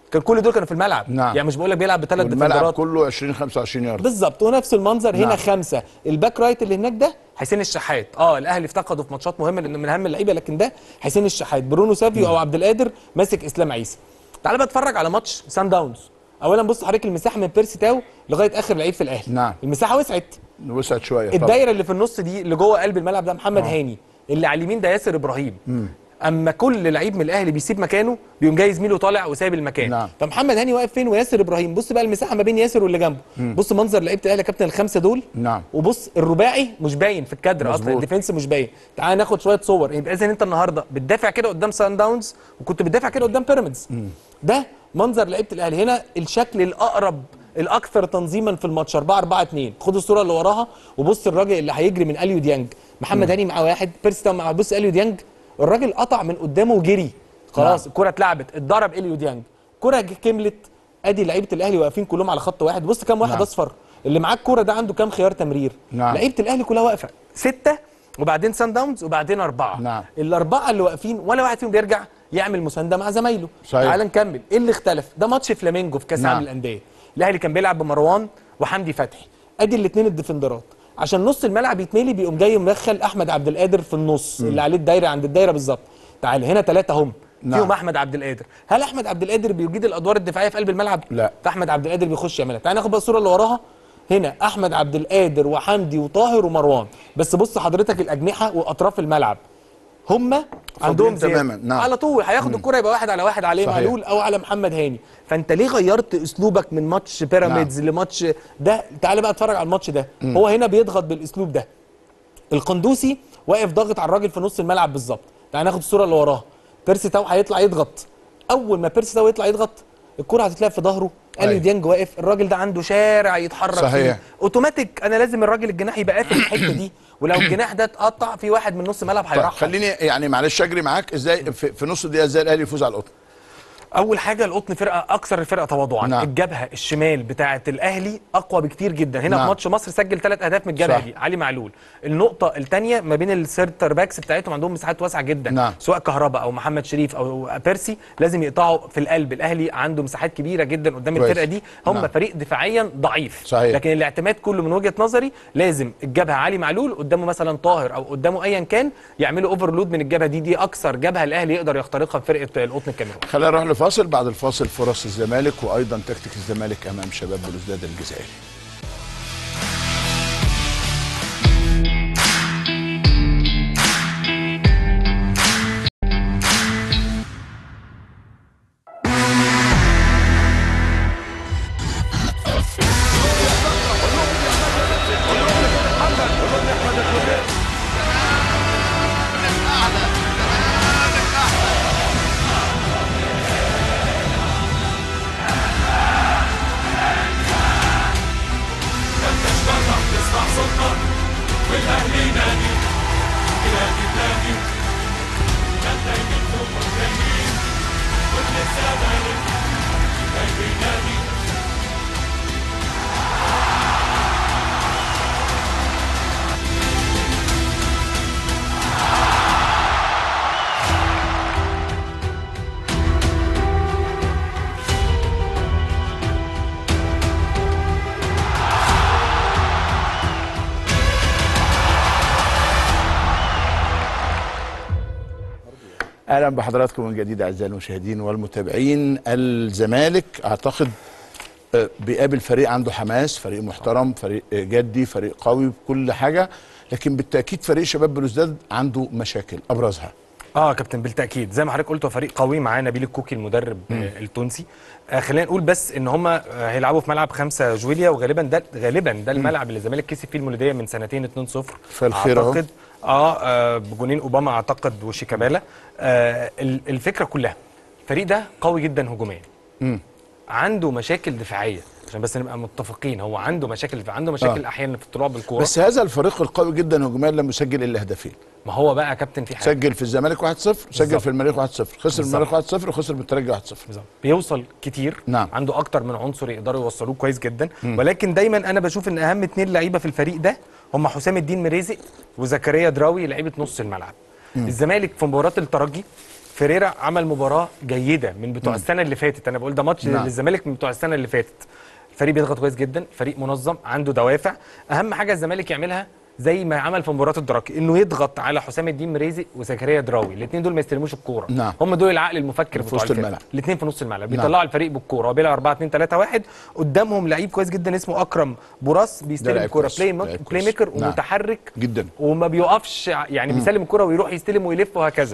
كان كل دول كانوا في الملعب نعم. يعني مش بقول لك بيلعب بثلاث والملعب ديفندرات كله 20 25 يارد بالظبط ونفس المنظر هنا نعم. خمسه الباك رايت اللي هناك ده حسين الشحات اه الاهلي افتقده في ماتشات مهمه لانه من اهم اللعيبه لكن ده حسين الشحات برونو سافيو او عبد القادر ماسك اسلام عيسى تعال بقى اتفرج على ماتش سان داونز اولا بص حضرتك المساحه من بيرسي تاو لغايه اخر لعيب في الاهلي نعم. المساحه وسعت وسعت شويه طبعا الدايره اللي في النص دي اللي جوه قلب الملعب ده محمد هاني اللي على اليمين ده ياسر ابراهيم اما كل لعيب من الاهلي بيسيب مكانه بيقوم جاي زميله طالع وسايب المكان نعم. فمحمد هاني واقف فين وياسر ابراهيم بص بقى المساحه ما بين ياسر واللي جنبه بص منظر لعيبه الاهلي يا كابتن الخمسه دول نعم. وبص الرباعي مش باين في الكادر اصلا مظبوط. الديفنس مش باين تعال ناخد شويه صور يبقى اذا انت النهارده بتدافع كده قدام سان داونز وكنت بتدافع كده قدام بيراميدز ده منظر لعيبه الاهلي هنا الشكل الاقرب الاكثر تنظيما في الماتش 4 4 2 خد الصوره اللي وراها وبص الراجل اللي هيجري من اليو ديانج محمد هاني مع واحد بيرسي تاو مع بص اليو ديانج الراجل قطع من قدامه وجري خلاص نعم. الكره اتلعبت اتضرب اليو ديانج كره كملت ادي لعيبه الاهلي واقفين كلهم على خط واحد بص كام واحد نعم. اصفر اللي معاه الكوره ده عنده كام خيار تمرير نعم. لعيبه الاهلي كلها واقفه سته وبعدين سان داونز وبعدين اربعه نعم. الاربعه اللي واقفين ولا واحد فيهم بيرجع يعمل مسانده مع زمايله صحيح. تعال نكمل ايه اللي اختلف ده ماتش فلامينجو في كاس نعم. العالم للانديه الاهلي كان بيلعب بمروان وحمدي فتحي ادي الاثنين الديفندرات عشان نص الملعب يتملي بيقوم جاي مدخل احمد عبد القادر في النص اللي عليه الدايره عند الدايره بالظبط تعال هنا ثلاثه هم نعم. فيهم احمد عبد القادر هل احمد عبد القادر بيجيد الادوار الدفاعيه في قلب الملعب لا. فاحمد عبد القادر بيخش يعملها تعال ناخد بقى الصوره اللي وراها هنا احمد عبد القادر وحمدي وطاهر ومروان بس بص حضرتك الاجنحه واطراف الملعب هم عندهم زيادة. تماماً، نعم. على طول هياخد الكره يبقى واحد على واحد عليه صحيح. معلول او على محمد هاني فانت ليه غيرت اسلوبك من ماتش بيراميدز نعم. لماتش ده تعالى بقى اتفرج على الماتش ده هو هنا بيضغط بالاسلوب ده القندوسي واقف ضاغط على الراجل في نص الملعب بالظبط تعالى ناخد الصوره اللي وراها بيرسي تاو هيطلع يضغط اول ما بيرسي تاو يطلع يضغط الكره هتتلعب في ظهره أيوة. اليو ديانج واقف الراجل ده عنده شارع يتحرك صحيح. فيه اوتوماتيك انا لازم الراجل الجناح يبقى قافل الحته دي ولو الجناح ده اتقطع في واحد من نص ملعب طيب هيرحل خليني يعني معلش اجري معاك ازاي في, في نص دقيقه ازاي الاهلي يفوز على القطن اول حاجه القطن فرقه اكثر الفرقه تواضعا نعم. نعم. الجبهه الشمال بتاعه الاهلي اقوى بكتير جدا هنا نعم. نعم. في ماتش مصر سجل ثلاث اهداف من الجبهه صح. دي علي معلول النقطه الثانيه ما بين السيرتر باكس بتاعتهم عندهم مساحات واسعه جدا نعم. سواء كهربا او محمد شريف او بيرسي لازم يقطعوا في القلب الاهلي عنده مساحات كبيره جدا قدام كويس. الفرقه دي هم نعم. نعم. فريق دفاعيا ضعيف صحيح. لكن الاعتماد كله من وجهه نظري لازم الجبهه علي معلول قدامه مثلا طاهر او قدامه ايا كان يعملوا اوفرلود من الجبهه دي دي اكثر جبهه الاهلي يقدر يخترقها في فرقه القطن الكاميروني خلينا نروح لفاصل بعد الفاصل فرص الزمالك وايضا تكتيك الزمالك امام شباب بلوزداد الجزائري اهلا بحضراتكم من جديد اعزائي المشاهدين والمتابعين الزمالك اعتقد آه، بيقابل فريق عنده حماس فريق محترم فريق آه، جدي فريق قوي بكل حاجه لكن بالتاكيد فريق شباب بلوزداد عنده مشاكل ابرزها اه كابتن بالتاكيد زي ما حضرتك قلت هو فريق قوي معاه نبيل الكوكي المدرب آه التونسي آه خلينا نقول بس ان هم آه هيلعبوا في ملعب خمسة جويليا وغالبا ده غالبا ده الملعب اللي الزمالك كسب فيه المولوديه من سنتين 2-0 فالخير أهو. اعتقد اه, آه بجونين اوباما اعتقد وشيكابالا آه ال- الفكره كلها الفريق ده قوي جدا هجوميا عنده مشاكل دفاعيه عشان بس نبقى متفقين هو عنده مشاكل دفاعية عنده مشاكل آه. احيانا في الطلوع بالكوره بس هذا الفريق القوي جدا هجوميا لم يسجل الا هدفين ما هو بقى يا كابتن في حاجه سجل في الزمالك 1-0 سجل بالظبط. في المريخ 1-0 خسر بالظبط. المريخ 1-0 وخسر بالترجي 1-0 بالظبط بيوصل كتير نعم. عنده اكتر من عنصر يقدروا يوصلوه كويس جدا ولكن دايما انا بشوف ان اهم اتنين لعيبه في الفريق ده هم حسام الدين مريزق وزكريا دراوي لعيبه نص الملعب الزمالك في مباراه الترجي فيريرا عمل مباراه جيده من بتوع السنه اللي فاتت انا بقول ده ماتش نعم. للزمالك من بتوع السنه اللي فاتت فريق بيضغط كويس جدا فريق منظم عنده دوافع اهم حاجه الزمالك يعملها زي ما عمل في مباراه الدراكي انه يضغط على حسام الدين مريزي وزكريا دراوي الاثنين دول ما يستلموش الكوره نعم. هم دول العقل المفكر في بتوع وسط الفرقة. الملعب. الاثنين في نص الملعب بيطلعوا الفريق بالكوره هو بيلعب 4 2 3 1 قدامهم لعيب كويس جدا اسمه اكرم بوراس بيستلم لعيب الكوره كويس، بلاي, لعيب بلاي كويس. ميكر نعم. ومتحرك جدا وما بيوقفش يعني بيسلم الكرة ويروح يستلم ويلف وهكذا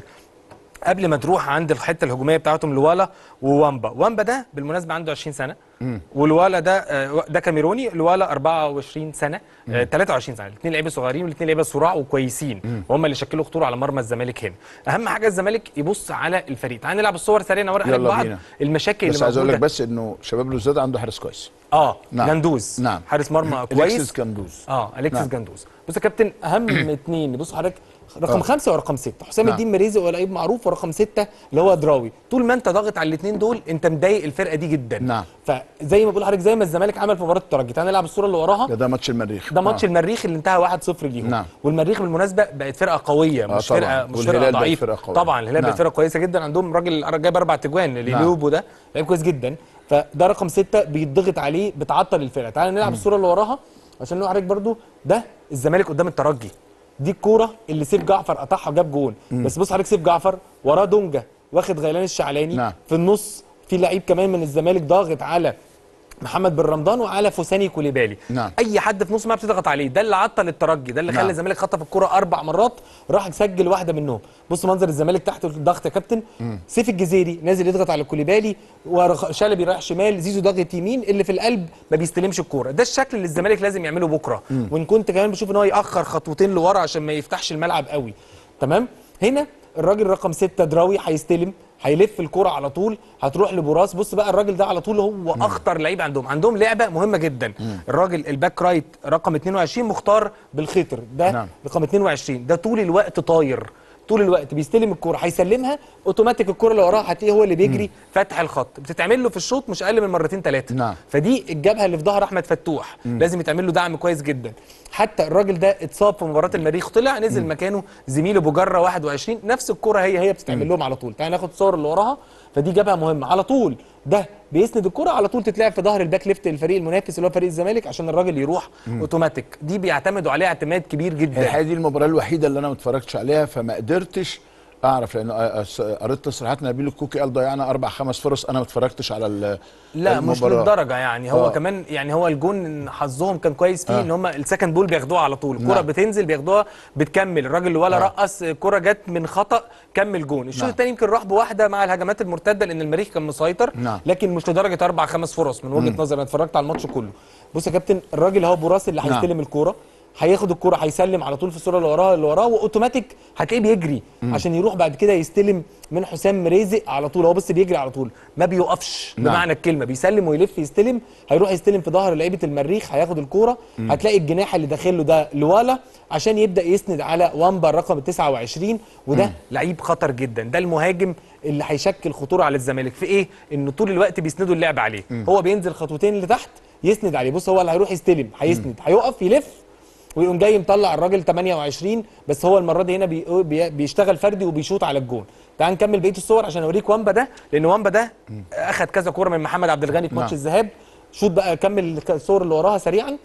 قبل ما تروح عند الحته الهجوميه بتاعتهم لوالا ووامبا وامبا ده بالمناسبه عنده 20 سنه ولوالا ده آه، ده كاميروني لوالا 24 سنه آه، 23 سنه الاثنين لعيبه صغيرين والاثنين لعيبه صراع وكويسين وهم اللي شكلوا خطوره على مرمى الزمالك هنا اهم حاجه الزمالك يبص على الفريق تعال نلعب الصور سريعا نوري عليك يلا بعض بينا. المشاكل بس اللي عايز اقول لك موجوده بس انه شباب الوزداد عنده حارس كويس اه نعم. جندوز نعم. حارس مرمى اليكسيس كويس كندوز اه اليكسيس نعم. جندوز بص يا كابتن اهم اثنين بص حضرتك رقم آه. خمسه ورقم سته حسام نعم. الدين مريزي هو لعيب معروف ورقم سته اللي هو دراوي طول ما انت ضاغط على الاثنين دول انت مضايق الفرقه دي جدا نعم. فزي ما بقول لحضرتك زي ما الزمالك عمل في مباراه الترجي تعال نلعب الصوره اللي وراها ده, ده ماتش المريخ ده ماتش آه. المريخ اللي انتهى 1-0 ليهم نعم. والمريخ بالمناسبه بقت فرقه قويه آه مش طبعاً. فرقه مش والهلال فرقه بقت ضعيفه فرقة قوية. طبعا الهلال نعم. بقت فرقه كويسه جدا عندهم راجل جايب اربع تجوان ليلوبو ده لعيب كويس جدا فده رقم ستة بيتضغط عليه بتعطل الفرقه تعال نلعب الصوره اللي وراها عشان نقول حضرتك برضو ده الزمالك قدام الترجي دي الكوره اللي سيف جعفر قطعها جاب جون بس بص حضرتك سيف جعفر وراه دونجا واخد غيلان الشعلاني نعم. في النص في لعيب كمان من الزمالك ضاغط على محمد بن رمضان وعلى فوساني كوليبالي نعم. اي حد في نص الملعب بتضغط عليه ده اللي عطل الترجي ده اللي نعم. خلى الزمالك خطف الكره اربع مرات راح يسجل واحده منهم بص منظر الزمالك تحت الضغط يا كابتن سيف الجزيري نازل يضغط على كوليبالي وشلبي رايح شمال زيزو ضاغط يمين اللي في القلب ما بيستلمش الكوره ده الشكل اللي الزمالك لازم يعمله بكره وان كنت كمان بشوف ان هو ياخر خطوتين لورا عشان ما يفتحش الملعب قوي تمام هنا الراجل رقم ستة دراوي هيستلم هيلف الكرة على طول هتروح لبوراس بص بقى الراجل ده على طول هو اخطر لعيب عندهم عندهم لعبه مهمه جدا الراجل الباك رايت رقم 22 مختار بالخيطر ده نعم. رقم 22 ده طول الوقت طاير طول الوقت بيستلم الكرة هيسلمها اوتوماتيك الكرة اللي وراها هتلاقيه هو اللي بيجري فاتح الخط بتتعمل له في الشوط مش اقل من مرتين ثلاثه نعم. فدي الجبهه اللي في ظهر احمد فتوح لازم يتعمل له دعم كويس جدا حتى الراجل ده اتصاب في مباراه المريخ طلع نزل مكانه زميله بجره 21 نفس الكره هي هي بتتعمل لهم على طول تعال ناخد الصور اللي وراها فدي جبهه مهمه على طول ده بيسند الكره على طول تتلعب في ظهر الباك ليفت للفريق المنافس اللي هو فريق الزمالك عشان الراجل يروح اوتوماتيك دي بيعتمدوا عليها اعتماد كبير جدا الحقيقه دي المباراه الوحيده اللي انا ما اتفرجتش عليها فما قدرتش اعرف لان قريت تصريحات نبيل الكوكي قال ضيعنا اربع خمس فرص انا ما اتفرجتش على ال- لا مش المباراة. للدرجه يعني هو آه. آه. كمان يعني هو الجون حظهم كان كويس فيه آه. آه. ان هم السكند بول بياخدوها على طول الكره نعم. بتنزل بياخدوها بتكمل الراجل اللي ولا آه. رقص الكره جت من خطا كمل جون الشوط نعم. الثاني يمكن راح بواحده مع الهجمات المرتده لان المريخ كان مسيطر نعم. لكن مش لدرجه اربع خمس فرص من وجهه نظري انا اتفرجت على الماتش كله بص يا كابتن الراجل هو بوراس اللي نعم. هيستلم الكوره هياخد الكرة هيسلم على طول في الصوره اللي وراها اللي وراه واوتوماتيك هتلاقيه بيجري عشان يروح بعد كده يستلم من حسام مريزق على طول هو بس بيجري على طول ما بيوقفش نعم. بمعنى الكلمه بيسلم ويلف يستلم هيروح يستلم في ظهر لعيبه المريخ هياخد الكوره هتلاقي الجناح اللي داخل له ده لوالا عشان يبدا يسند على وامبا الرقم 29 وده لعيب خطر جدا ده المهاجم اللي هيشكل خطوره على الزمالك في ايه انه طول الوقت بيسندوا اللعب عليه هو بينزل خطوتين لتحت يسند عليه بص هو اللي هيروح يستلم هيسند هيقف يلف ويقوم جاي مطلع الراجل 28 بس هو المره دي هنا بي بي- بيشتغل فردي وبيشوط على الجون تعال نكمل بقيه الصور عشان اوريك وامبا ده لان وامبا ده اخد كذا كوره من محمد عبد الغني في ماتش نعم. الذهاب شوط بقى كمل الصور اللي وراها سريعا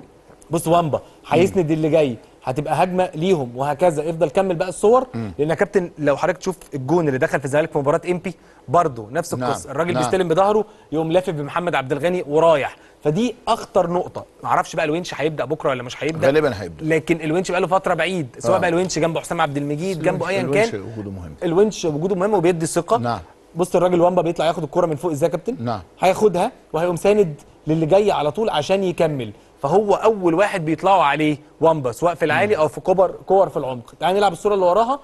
بص وامبا هيسند اللي جاي هتبقى هجمه ليهم وهكذا افضل كمل بقى الصور لان يا كابتن لو حضرتك تشوف الجون اللي دخل في الزمالك في مباراه امبي برضه نفس نعم، القصه الراجل نعم. بيستلم بظهره يقوم لافف بمحمد عبد الغني ورايح فدي اخطر نقطه معرفش بقى الونش هيبدا بكره ولا مش هيبدا غالبا هيبدا لكن الونش بقى له فتره بعيد سواء آه. بقى الونش جنبه حسام عبد المجيد جنبه ايا الونش كان وجوده مهم الونش وجوده مهم وبيدي ثقه نعم. بص الراجل وامبا بيطلع ياخد الكره من فوق ازاي يا كابتن نعم. هياخدها وهيقوم ساند للي جاي على طول عشان يكمل فهو اول واحد بيطلعوا عليه وامبا سواء في العالي او في كور كور في العمق تعال نلعب الصوره اللي وراها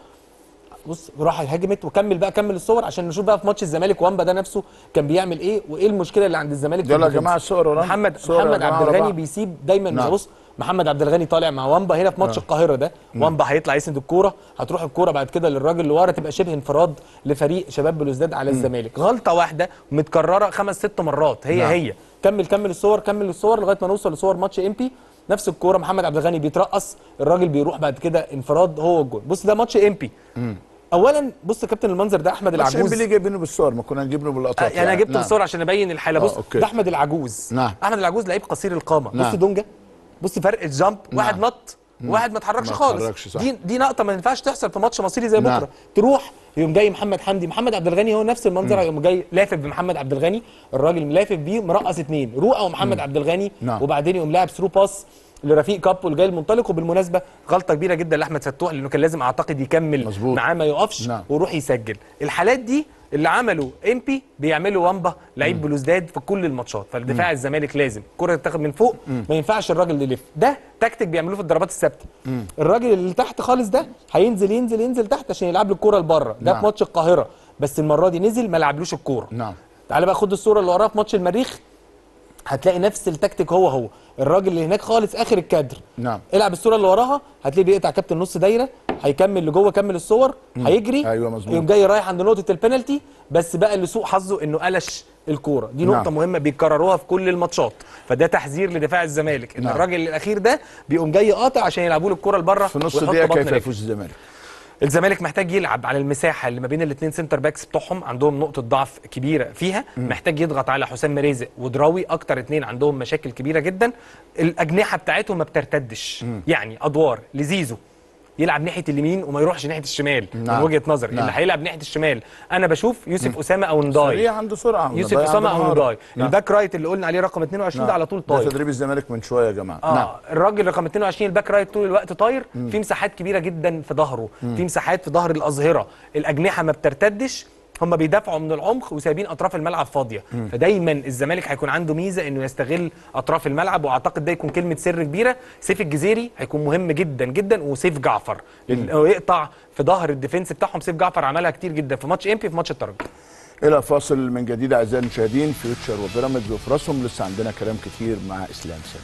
بص راح هجمت وكمل بقى كمل الصور عشان نشوف بقى في ماتش الزمالك وامبا ده نفسه كان بيعمل ايه وايه المشكله اللي عند الزمالك في يلا يا الديفنس. جماعة الصور ورانا. محمد الصور يا محمد جماعة عبد ورا الغني بعض. بيسيب دايما نعم. بص محمد عبد الغني طالع مع وامبا هنا في ماتش القاهره ده وامبا هيطلع يسند الكوره هتروح الكوره بعد كده للراجل اللي ورا تبقى شبه انفراد لفريق شباب بلوزداد على الزمالك غلطه واحده متكرره خمس ست مرات هي نعم. هي كمل كمل الصور كمل الصور لغايه ما نوصل لصور ماتش امبي نفس الكوره محمد عبد الغني بيترقص الراجل بيروح بعد كده انفراد هو الجول بص ده ماتش امبي اولا بص يا كابتن المنظر ده احمد ماتش العجوز ليه جايبينه بالصور ما كنا نجيبه آه، باللقطات يعني انا جبت نعم. الصور عشان ابين الحاله بص آه، أوكي. ده احمد العجوز نعم. احمد العجوز لعيب قصير القامه بص نعم. دونجا بص فرق الجامب واحد نعم. نط وواحد ما اتحركش ما خالص اتحركش، صح. دي دي نقطه ما ينفعش تحصل في ماتش مصيري زي نعم. بكره تروح يقوم جاي محمد حمدي محمد عبد الغني هو نفس المنظر يقوم جاي لافف بمحمد عبد الغني الراجل لافف بيه مرقص اتنين رؤى ومحمد عبد الغني نعم. وبعدين يقوم لاعب ثرو باس لرفيق كابو الجاي المنطلق وبالمناسبه غلطه كبيره جدا لاحمد فتوح لانه كان لازم اعتقد يكمل مظبوط. معاه ما يقفش نعم. ويروح يسجل الحالات دي اللي عملوا امبي بيعملوا وامبا لعيب بلوزداد في كل الماتشات فالدفاع الزمالك لازم الكره تتاخد من فوق ما ينفعش الراجل اللي يلف ده تكتيك بيعملوه في الضربات الثابته الراجل اللي تحت خالص ده هينزل ينزل ينزل تحت عشان يلعب له الكوره لبره ده نعم. في ماتش القاهره بس المره دي نزل ما لعبلوش الكوره نعم تعالى بقى خد الصوره اللي وراها في ماتش المريخ هتلاقي نفس التكتيك هو هو الراجل اللي هناك خالص اخر الكادر نعم. العب الصوره اللي وراها هتلاقيه بيقطع كابتن نص دايره هيكمل لجوه كمل الصور هيجري أيوة مظبوط. يقوم جاي رايح عند نقطه البنالتي بس بقى اللي سوء حظه انه قلش الكوره دي نقطه نعم. مهمه بيكرروها في كل الماتشات فده تحذير لدفاع الزمالك ان نعم. الراجل الاخير ده بيقوم جاي قاطع عشان يلعبوا له الكوره لبره في نص ويحط دقيقه بطن كيف رجله. يفوز الزمالك الزمالك محتاج يلعب على المساحه اللي ما بين الاثنين سنتر باكس بتوعهم عندهم نقطه ضعف كبيره فيها محتاج يضغط على حسام مريزق ودراوي اكتر اثنين عندهم مشاكل كبيره جدا الاجنحه بتاعتهم ما بترتدش يعني ادوار لزيزو يلعب ناحيه اليمين وما يروحش ناحيه الشمال نعم. من وجهه نظري نعم. اللي هيلعب ناحيه الشمال انا بشوف يوسف اسامه او نداي سريع عنده سرعه يوسف ضيع اسامه عنده او مهارة. نداي نعم. الباك رايت اللي قلنا عليه رقم 22 ده على طول ده طاير تدريب الزمالك من شويه يا جماعه اه نعم الراجل رقم 22 الباك رايت طول الوقت طاير في مساحات كبيره جدا في ظهره في مساحات في ظهر الاظهره الاجنحه ما بترتدش هم بيدافعوا من العمق وسايبين اطراف الملعب فاضيه فدايما الزمالك هيكون عنده ميزه انه يستغل اطراف الملعب واعتقد ده يكون كلمه سر كبيره سيف الجزيري هيكون مهم جدا جدا وسيف جعفر لأنه يقطع في ظهر الديفنس بتاعهم سيف جعفر عملها كتير جدا في ماتش امبي في ماتش الترجي الى فاصل من جديد اعزائي المشاهدين فيوتشر وبيراميدز وفرصهم لسه عندنا كلام كتير مع اسلام سامي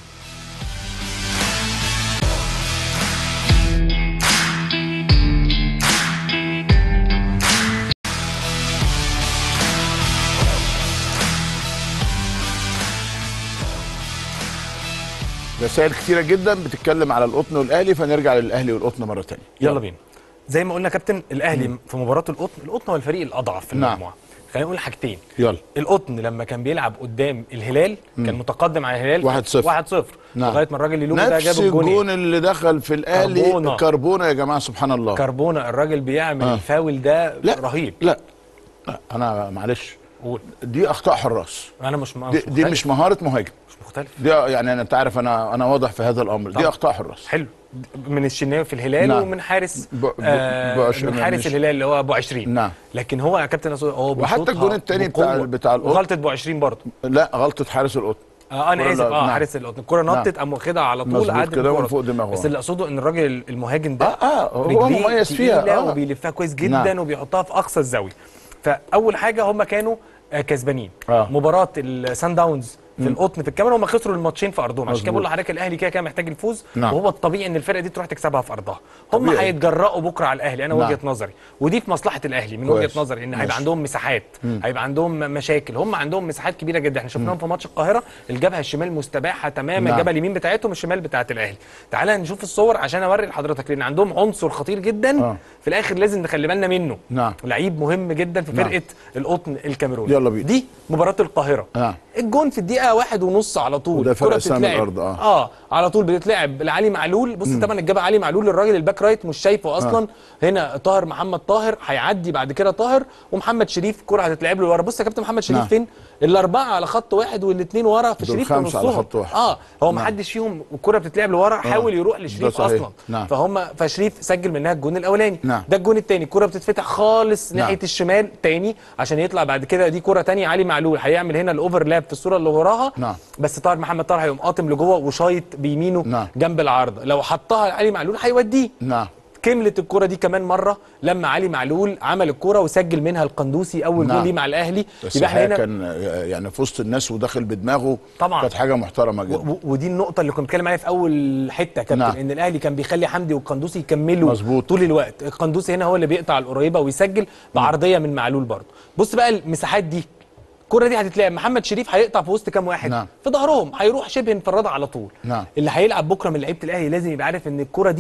رسائل كتيره جدا بتتكلم على القطن والاهلي فنرجع للاهلي والقطن مره تانية يلا بينا زي ما قلنا كابتن الاهلي في مباراه القطن القطن هو الفريق الاضعف في نعم. المجموعه خلينا نقول حاجتين يلا القطن لما كان بيلعب قدام الهلال كان متقدم على الهلال واحد صفر. 1 0 نعم. لغايه ما الراجل اللي لوبو ده نفس جاب الجون الجون اللي دخل في الاهلي كربونة. كربونه يا جماعه سبحان الله كربونه الراجل بيعمل آه. الفاول ده لا رهيب لا لا انا معلش قول دي اخطاء حراس انا مش م- دي, مش دي مختلف. مش مهاره مهاجم مش مختلف دي يعني انا انت عارف انا انا واضح في هذا الامر دي طبعا. اخطاء حراس حلو من الشناوي في الهلال نعم. ومن حارس ب- ب- آه بعشرين من حارس مش- الهلال اللي هو ابو 20 نعم. لكن هو يا كابتن أسود هو وحتى بيشوطها الجون التاني بتاع- بقوة. بتاع القطن. وغلطه ابو 20 برضه لا غلطه حارس القطن اه انا الكرة اسف لا- اه نعم. حارس القطن الكره نعم. نطت قام واخدها على طول مظبوط عدت كده الكرة. من فوق دماغه. بس اللي اقصده ان الراجل المهاجم ده اه اه هو رجليه مميز فيها تقيلة آه. وبيلفها كويس جدا نعم. وبيحطها في اقصى الزاويه فاول حاجه هم كانوا آه، كسبانين آه. مباراه السان داونز في القطن في الكاميرون هم خسروا الماتشين في ارضهم عشان كده مظبوط. بقول لحضرتك الاهلي كده كده محتاج الفوز نعم. وهو الطبيعي ان الفرقه دي تروح تكسبها في ارضها هم طبيعي. هيتجرأوا بكره على الاهلي انا نعم. وجهه نظري ودي في مصلحه الاهلي من كويس. وجهه نظري ان ماشي. هيبقى عندهم مساحات هيبقى عندهم مشاكل هم عندهم مساحات كبيره جدا احنا شفناهم في ماتش القاهره الجبهه الشمال مستباحه تماما نعم. الجبهه اليمين بتاعتهم الشمال بتاعت الاهلي تعال نشوف الصور عشان اوري لحضرتك لان عندهم عنصر خطير جدا آه. في الاخر لازم نخلي بالنا منه نعم. لعيب مهم جدا في نعم. فرقه القطن الكاميروني يلا بينا. دي مباراه القاهره نعم. الجون في الدقيقه واحد ونص على طول وده فرق الكرة سهم بتتلعب. الأرض، آه. اه على طول بتتلعب لعلي معلول بص طبعا الجبهه علي معلول الراجل الباك رايت مش شايفه اصلا هنا طاهر محمد طاهر هيعدي بعد كده طاهر ومحمد شريف كرة هتتلعب له ورا بص يا كابتن محمد شريف نعم. فين الاربعه على خط واحد والاثنين ورا في دول شريف في خمسة على نصهم خط واحد. اه هو ما نعم. حدش فيهم الكرة بتتلعب لورا حاول يروح ده لشريف صحيح. اصلا نعم. فهم فشريف سجل منها الجون الاولاني نعم. ده الجون الثاني الكرة بتتفتح خالص نعم. ناحيه الشمال تاني عشان يطلع بعد كده دي كرة تانية علي معلول هيعمل هنا الاوفرلاب في الصوره اللي وراها نعم. بس طاهر محمد طاهر هيقوم قاطم لجوه وشايط بيمينه نعم. جنب العارضه لو حطها علي معلول هيوديه نعم كملت الكرة دي كمان مرة لما علي معلول عمل الكرة وسجل منها القندوسي أول نعم. جول ليه مع الأهلي بس يبقى احنا الحقيقه هنا كان يعني في وسط الناس وداخل بدماغه طبعاً. كانت حاجه محترمه و- جدا و- ودي النقطة اللي كنت بتكلم عليها في أول حتة يا كابتن نعم. إن الأهلي كان بيخلي حمدي والقندوسي يكملوا مظبوط. طول الوقت القندوسي هنا هو اللي بيقطع القريبة ويسجل بعرضية من معلول برضه بص بقى المساحات دي الكرة دي هتتلعب محمد شريف هيقطع في وسط كام واحد نعم. في ظهرهم هيروح شبه انفراد على طول نعم. اللي هيلعب بكره من لعيبه الاهلي لازم يبقى عارف ان الكرة دي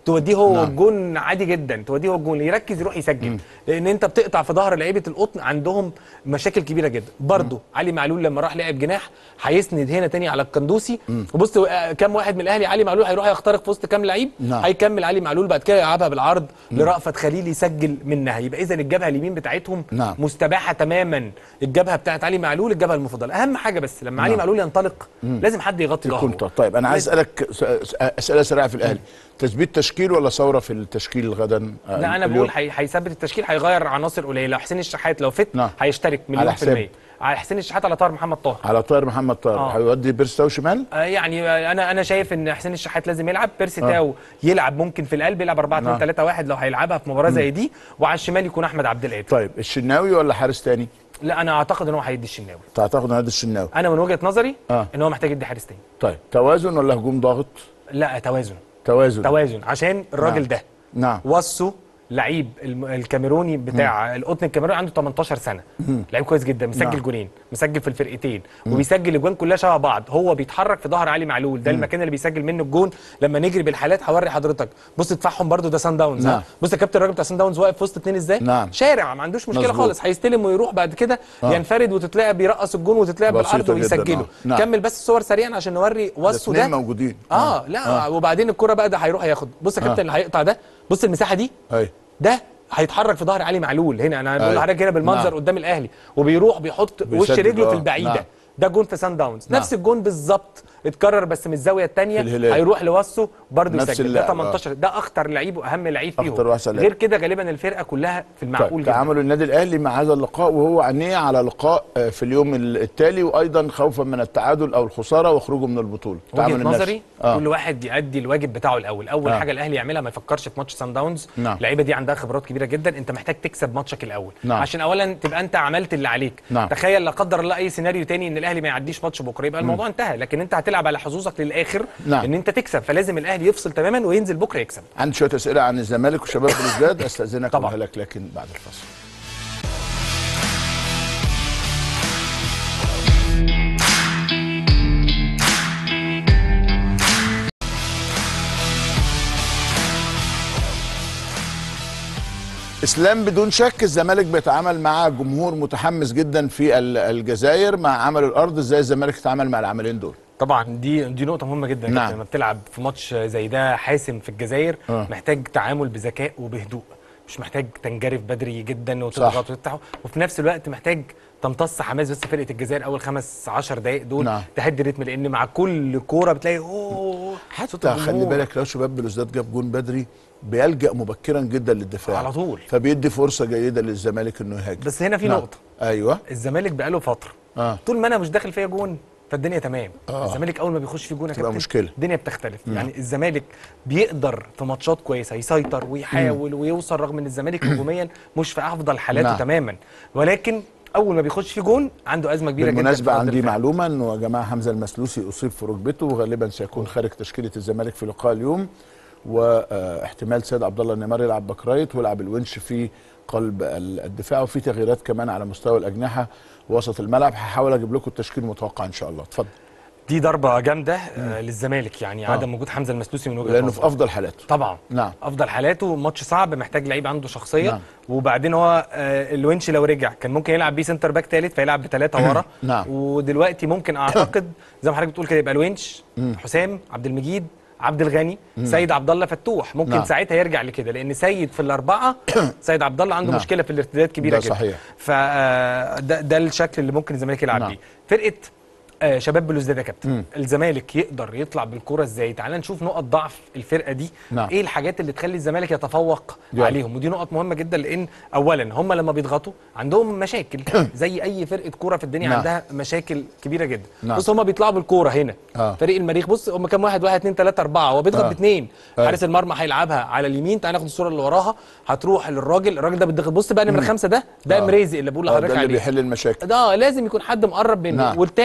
توديه هو نعم. الجون عادي جدا توديه هو الجون يركز يروح يسجل لان انت بتقطع في ظهر لعيبه القطن عندهم مشاكل كبيره جدا برضه علي معلول لما راح لعب جناح هيسند هنا تاني على القندوسي وبص آه، كام واحد من الاهلي علي معلول هيروح يخترق في وسط كام لعيب نعم. هيكمل علي معلول بعد كده يلعبها بالعرض لرأفت خليل يسجل منها يبقى اذا الجبهه اليمين بتاعتهم نعم. مستباحه تماما الجبهه بتاعت علي معلول الجبهه المفضله اهم حاجه بس لما علي نعم. معلول ينطلق لازم حد يغطي ظهره كنت طيب انا عايز اسالك س- س- اسئله سريعه في الاهلي تثبيت تشكيل ولا ثوره في التشكيل غدا آه، لا انا اليوم؟ بقول هي- هيثبت التشكيل هيغير عناصر قليله لو حسين الشحات لو فت نعم. هيشترك على مليون في حساب؟ المية على حسين الشحات على طاهر محمد طاهر على طاهر محمد طاهر آه. هيودي بيرستاو شمال آه يعني آه، انا انا شايف ان حسين الشحات لازم يلعب بيرسي تاو يلعب ممكن في القلب يلعب 4 2 نعم. 3 1 لو هيلعبها في مباراه زي دي وعلى الشمال يكون احمد عبد القادر طيب الشناوي ولا حارس تاني لا انا اعتقد ان هو هيدي الشناوي تعتقد ان هذا الشناوي انا من وجهه نظري آه. ان هو محتاج يدي حارس تاني طيب توازن ولا هجوم ضاغط لا توازن توازن توازن عشان الراجل نعم. ده نعم وصوا لعيب الم- الكاميروني بتاع القطن الكاميروني عنده 18 سنه لعيب كويس جدا مسجل نعم. جونين مسجل في الفرقتين وبيسجل اجوان كلها شبه بعض هو بيتحرك في ظهر علي معلول ده المكان اللي بيسجل منه الجون لما نجري بالحالات هوري حضرتك بص دفاعهم برده ده سان داونز نعم. ها؟ بص يا كابتن الراجل بتاع سان داونز واقف في وسط اتنين ازاي نعم. شارع ما عندوش مشكله مظبوط. خالص هيستلم ويروح بعد كده آه. ينفرد وتتلعب يرقص الجون وتتلعب بسيطة بالعرض جداً، ويسجله آه. نعم. كمل بس الصور سريعا عشان نوري وصوا اتنين ده موجودين اه لا وبعدين الكرة بقى ده هيروح ياخد بص يا كابتن اللي هيقطع ده بص المساحه دي اي ده هيتحرك في ظهر علي معلول هنا انا بقول أيوة. لحضرتك هنا بالمنظر نعم. قدام الاهلي وبيروح بيحط وش بيسدد، رجله آه. في البعيده نعم. ده جون في سان داونز نعم. نفس الجون بالظبط اتكرر بس من الزاويه الثانيه في الهلال. هيروح لوصه برضه نفس يسجل ده اللاعب، آه. 18 ده اخطر لعيب واهم لعيب فيهم أخطر واحد غير كده غالبا الفرقه كلها في المعقول طيب جدا تعامل النادي الاهلي مع هذا اللقاء وهو عينيه على لقاء آه، في اليوم التالي وايضا خوفا من التعادل او الخساره وخروجه من البطوله وجهه التعامل النفسي. نظري آه. كل واحد يأدي الواجب بتاعه الاول اول آه. حاجه الاهلي يعملها ما يفكرش في ماتش سان داونز نعم. اللعيبه دي عندها خبرات كبيره جدا انت محتاج تكسب ماتشك الاول نعم. عشان اولا تبقى انت عملت اللي عليك نعم. تخيل لا قدر الله اي سيناريو تاني ان الاهلي ما يعديش ماتش بكره يبقى الموضوع انتهى لكن انت هتلعب على حظوظك للاخر نعم. ان انت تكسب فلازم الاهلي يفصل تماما وينزل بكره يكسب عندي شويه اسئله عن الزمالك وشباب بلوزداد استاذنك طبعاً. أقولها لك لكن بعد الفاصل اسلام بدون شك الزمالك بيتعامل مع جمهور متحمس جدا في ال- الجزائر مع عمل الارض ازاي الزمالك يتعامل مع العملين دول طبعا دي دي نقطه مهمه جدا نعم. نعم. لما بتلعب في ماتش زي ده حاسم في الجزائر آه. محتاج تعامل بذكاء وبهدوء مش محتاج تنجرف بدري جدا وتضغط وتفتح وفي نفس الوقت محتاج تمتص حماس بس فرقه الجزائر اول خمس 10 دقائق دول نعم. تهدي الريتم لان مع كل كوره بتلاقي اوه صوت حتى خلي الجمهور. بالك لو شباب بلوزداد جاب جون بدري بيلجا مبكرا جدا للدفاع على طول. فبيدي فرصه جيده للزمالك انه يهاجم بس هنا في نعم. نقطه ايوه الزمالك بقاله فتره اه طول ما انا مش داخل فيا جون فالدنيا تمام آه. الزمالك اول ما بيخش في جون يا تبقى كابتن مشكلة. الدنيا بتختلف يعني الزمالك بيقدر في ماتشات كويسه يسيطر ويحاول ويوصل رغم ان الزمالك هجوميا مش في افضل حالاته نعم. تماما ولكن اول ما بيخش في جون عنده ازمه كبيره جدا بالمناسبة في رد عندي الفعل. معلومة انه يا جماعة حمزة المسلوسي اصيب في ركبته وغالبا سيكون خارج تشكيلة الزمالك في لقاء اليوم واحتمال سيد عبد الله النمار يلعب باك رايت ويلعب الونش في قلب ال- الدفاع وفي تغييرات كمان على مستوى الاجنحة وسط الملعب هحاول اجيب لكم التشكيل المتوقع ان شاء الله اتفضل دي ضربه جامده آه للزمالك يعني عدم وجود حمزه المسلوسي من وجهه لانه نظري في افضل حالاته طبعا نعم. افضل حالاته ماتش صعب محتاج لعيب عنده شخصيه نعم. وبعدين هو آه الونش لو رجع كان ممكن يلعب بيه سنتر باك ثالث فيلعب بثلاثه ورا نعم. ودلوقتي ممكن اعتقد زي ما حضرتك بتقول كده يبقى الونش حسام عبد المجيد عبد الغني سيد عبد الله فتوح ممكن نعم. ساعتها يرجع لكده لان سيد في الاربعه سيد عبد الله عنده نعم. مشكله في الارتداد كبيره ده جدا صحيح. فده ده الشكل اللي ممكن الزمالك يلعب نعم. بيه فرقه آه شباب بلوزداد يا كابتن الزمالك يقدر يطلع بالكره ازاي تعال نشوف نقط ضعف الفرقه دي نعم. ايه الحاجات اللي تخلي الزمالك يتفوق يلا. عليهم ودي نقط مهمه جدا لان اولا هم لما بيضغطوا عندهم مشاكل زي اي فرقه كوره في الدنيا نعم. عندها مشاكل كبيره جدا نعم. بص هم بيطلعوا بالكوره هنا آه. فريق المريخ بص هم كام واحد واحد اتنين تلاته اربعه هو بيضغط آه. باثنين أيوة. حارس المرمى هيلعبها على اليمين تعال ناخد الصوره اللي وراها هتروح للراجل الراجل ده بيتضغط بص بقى نمره خمسه ده ده آه. مريزي اللي بقول آه، ده لحضرتك اللي عليه بيحل المشاكل ده لازم يكون حد مقرب منه نعم. والتاني اللي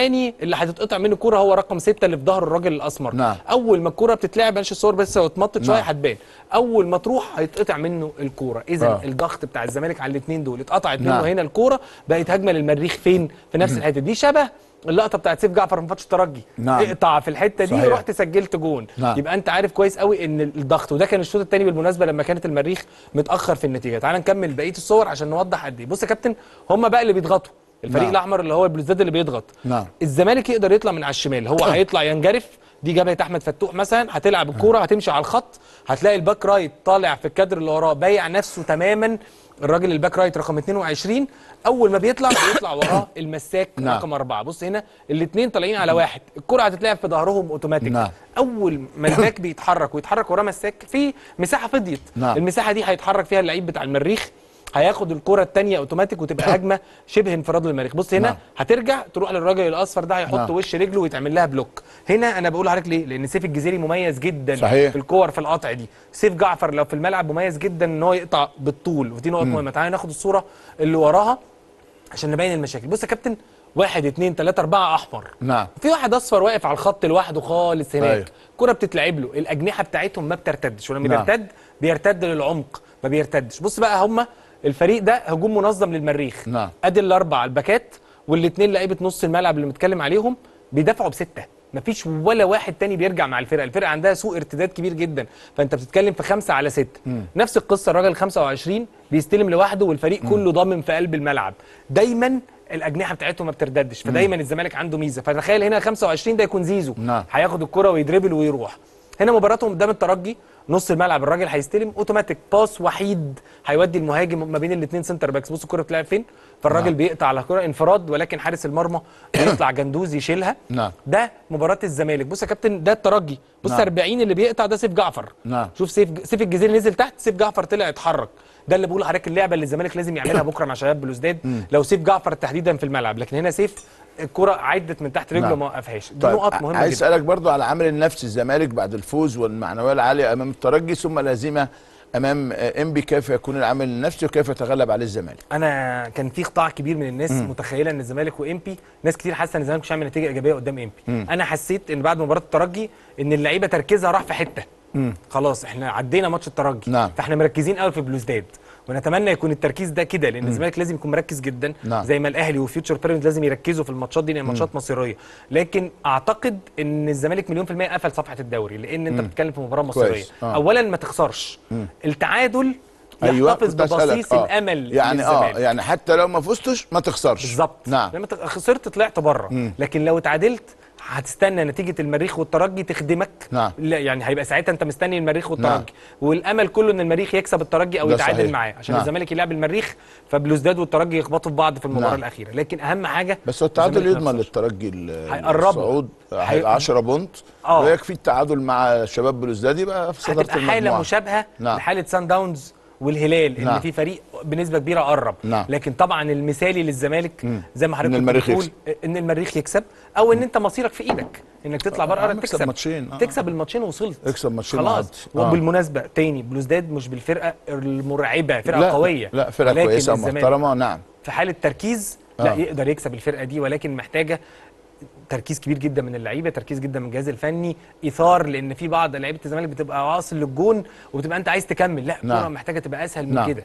اللي هتتقطع منه كوره هو رقم ستة اللي في ظهر الراجل الاسمر نعم. اول ما الكوره بتتلعب معلش الصور بس لو اتمطت شويه نعم. هتبان اول ما تروح هيتقطع منه الكوره اذا آه. الضغط بتاع الزمالك على الاثنين دول اتقطعت منه نعم. هنا الكوره بقت هجمه للمريخ فين في نفس الحته دي شبه اللقطه بتاعت سيف جعفر في ماتش الترجي نعم. اقطع في الحته دي صحيح. رحت سجلت جون نعم. يبقى انت عارف كويس قوي ان الضغط وده كان الشوط الثاني بالمناسبه لما كانت المريخ متاخر في النتيجه تعال نكمل بقيه الصور عشان نوضح قد ايه بص يا كابتن هم بقى اللي بيضغطوا الفريق نعم. الاحمر اللي هو البلوزداد اللي بيضغط نعم. الزمالك يقدر يطلع من على الشمال هو هيطلع ينجرف دي جبهه احمد فتوح مثلا هتلعب الكوره هتمشي على الخط هتلاقي الباك رايت طالع في الكادر اللي وراه بايع نفسه تماما الراجل الباك رايت رقم 22 اول ما بيطلع بيطلع وراه المساك نعم. رقم أربعة بص هنا الاثنين طالعين على واحد الكرة هتتلعب في ظهرهم اوتوماتيك نعم. اول ما الباك بيتحرك ويتحرك وراه مساك في مساحه فضيت نعم. المساحه دي هيتحرك فيها اللعيب بتاع المريخ هياخد الكرة الثانية اوتوماتيك وتبقى هجمه شبه انفراد للمريخ بص هنا نعم. هترجع تروح للراجل الاصفر ده هيحط نعم. وش رجله ويتعمل لها بلوك هنا انا بقول لحضرتك ليه لان سيف الجزيري مميز جدا صحيح. في الكور في القطع دي سيف جعفر لو في الملعب مميز جدا ان هو يقطع بالطول ودي نقط مهمه تعالى ناخد الصوره اللي وراها عشان نبين المشاكل بص يا كابتن واحد اتنين تلاته اربعه احمر نعم. في واحد اصفر واقف على الخط لوحده خالص هناك أيوة. كرة بتتلعب له الاجنحه بتاعتهم ما بترتدش ولما نعم. بيرتد بيرتد للعمق ما بيرتدش بص بقى هم الفريق ده هجوم منظم للمريخ نعم. ادي الاربع الباكات والاثنين لعيبه نص الملعب اللي متكلم عليهم بيدافعوا بسته مفيش ولا واحد تاني بيرجع مع الفرقه الفرقه عندها سوء ارتداد كبير جدا فانت بتتكلم في خمسة على ستة نفس القصه الراجل 25 بيستلم لوحده والفريق كله ضامن في قلب الملعب دايما الاجنحه بتاعتهم ما بترددش فدايما الزمالك عنده ميزه فتخيل هنا 25 ده يكون زيزو نعم. هياخد الكره ويدربل ويروح هنا مباراتهم قدام الترجي نص الملعب الراجل هيستلم اوتوماتيك باس وحيد هيودي المهاجم ما بين الاثنين سنتر باكس بص الكره بتلعب فين فالراجل نعم. بيقطع على الكره انفراد ولكن حارس المرمى بيطلع جندوز يشيلها نعم. ده مباراه الزمالك بص يا كابتن ده الترجي بص نعم. 40 اللي بيقطع ده سيف جعفر نعم. شوف سيف سيف الجزيري نزل تحت سيف جعفر طلع اتحرك ده اللي بقول لحضرتك اللعبه اللي الزمالك لازم يعملها بكره مع شباب بلوزداد لو سيف جعفر تحديدا في الملعب لكن هنا سيف الكره عدت من تحت رجله نعم. ما وقفهاش دي طيب نقط مهمه عايز جدا اسالك برضو على عامل النفسي الزمالك بعد الفوز والمعنويه العاليه امام الترجي ثم الهزيمه امام آه، انبي كيف يكون العامل النفسي وكيف يتغلب عليه الزمالك انا كان في قطاع كبير من الناس متخيله ان الزمالك وامبي ناس كتير حاسه ان الزمالك مش هيعمل نتيجه ايجابيه قدام امبي انا حسيت ان بعد مباراه الترجي ان اللعيبه تركيزها راح في حته خلاص احنا عدينا ماتش الترجي نعم. فاحنا مركزين قوي في بلوزداد ونتمنى يكون التركيز ده كده لان الزمالك لازم يكون مركز جدا نعم. زي ما الاهلي وفيوتشر بيراميدز لازم يركزوا في الماتشات دي لان ماتشات مصيريه لكن اعتقد ان الزمالك مليون في الميه قفل صفحه الدوري لان انت بتتكلم في مباراه مصيريه كويس. آه. اولا ما تخسرش التعادل يحتفظ كنت أسألك. ببصيص آه. الامل يعني اه للزمالك. يعني حتى لو ما فزتش ما تخسرش بالظبط نعم لما ت- خسرت طلعت بره لكن لو اتعادلت هتستنى نتيجه المريخ والترجي تخدمك نعم. لا يعني هيبقى ساعتها انت مستني المريخ والترجي نعم. والامل كله ان المريخ يكسب الترجي او ده يتعادل صحيح. معاه عشان نعم. الزمالك يلعب المريخ فبلوزداد والترجي يخبطوا في بعض في المباراه نعم. الاخيره لكن اهم حاجه بس هو التعادل الزمالك ما يضمن يخسرش. للترجي ال- هيقربوا. الصعود هي- هيبقى 10 بونت آه. ويكفي التعادل مع شباب بلوزداد يبقى في صداره هتبقى حاله المجموعه مشابهه نعم. لحاله سان داونز والهلال ان نعم. في فريق بنسبه كبيره قرب نعم. لكن طبعا المثالي للزمالك زي ما حضرتك إن كنت المريخ بتقول ان المريخ يكسب او ان انت مصيرك في ايدك انك تطلع بره آه، تكسب نكسب ماتشين. آه. تكسب الماتشين وصلت اكسب ماتشين خلاص وعد. آه. وبالمناسبه تاني بلوزداد مش بالفرقه المرعبه فرقه لا قويه لا فرقه ولكن كويسه الزمالك ومحترمه نعم في حاله تركيز لا آه. يقدر يكسب الفرقه دي ولكن محتاجه تركيز كبير جدا من اللعيبه تركيز جدا من الجهاز الفني اثار لان في بعض لعيبه الزمالك بتبقى واصل للجون وبتبقى انت عايز تكمل لا الكوره نعم. محتاجه تبقى اسهل من نعم. كده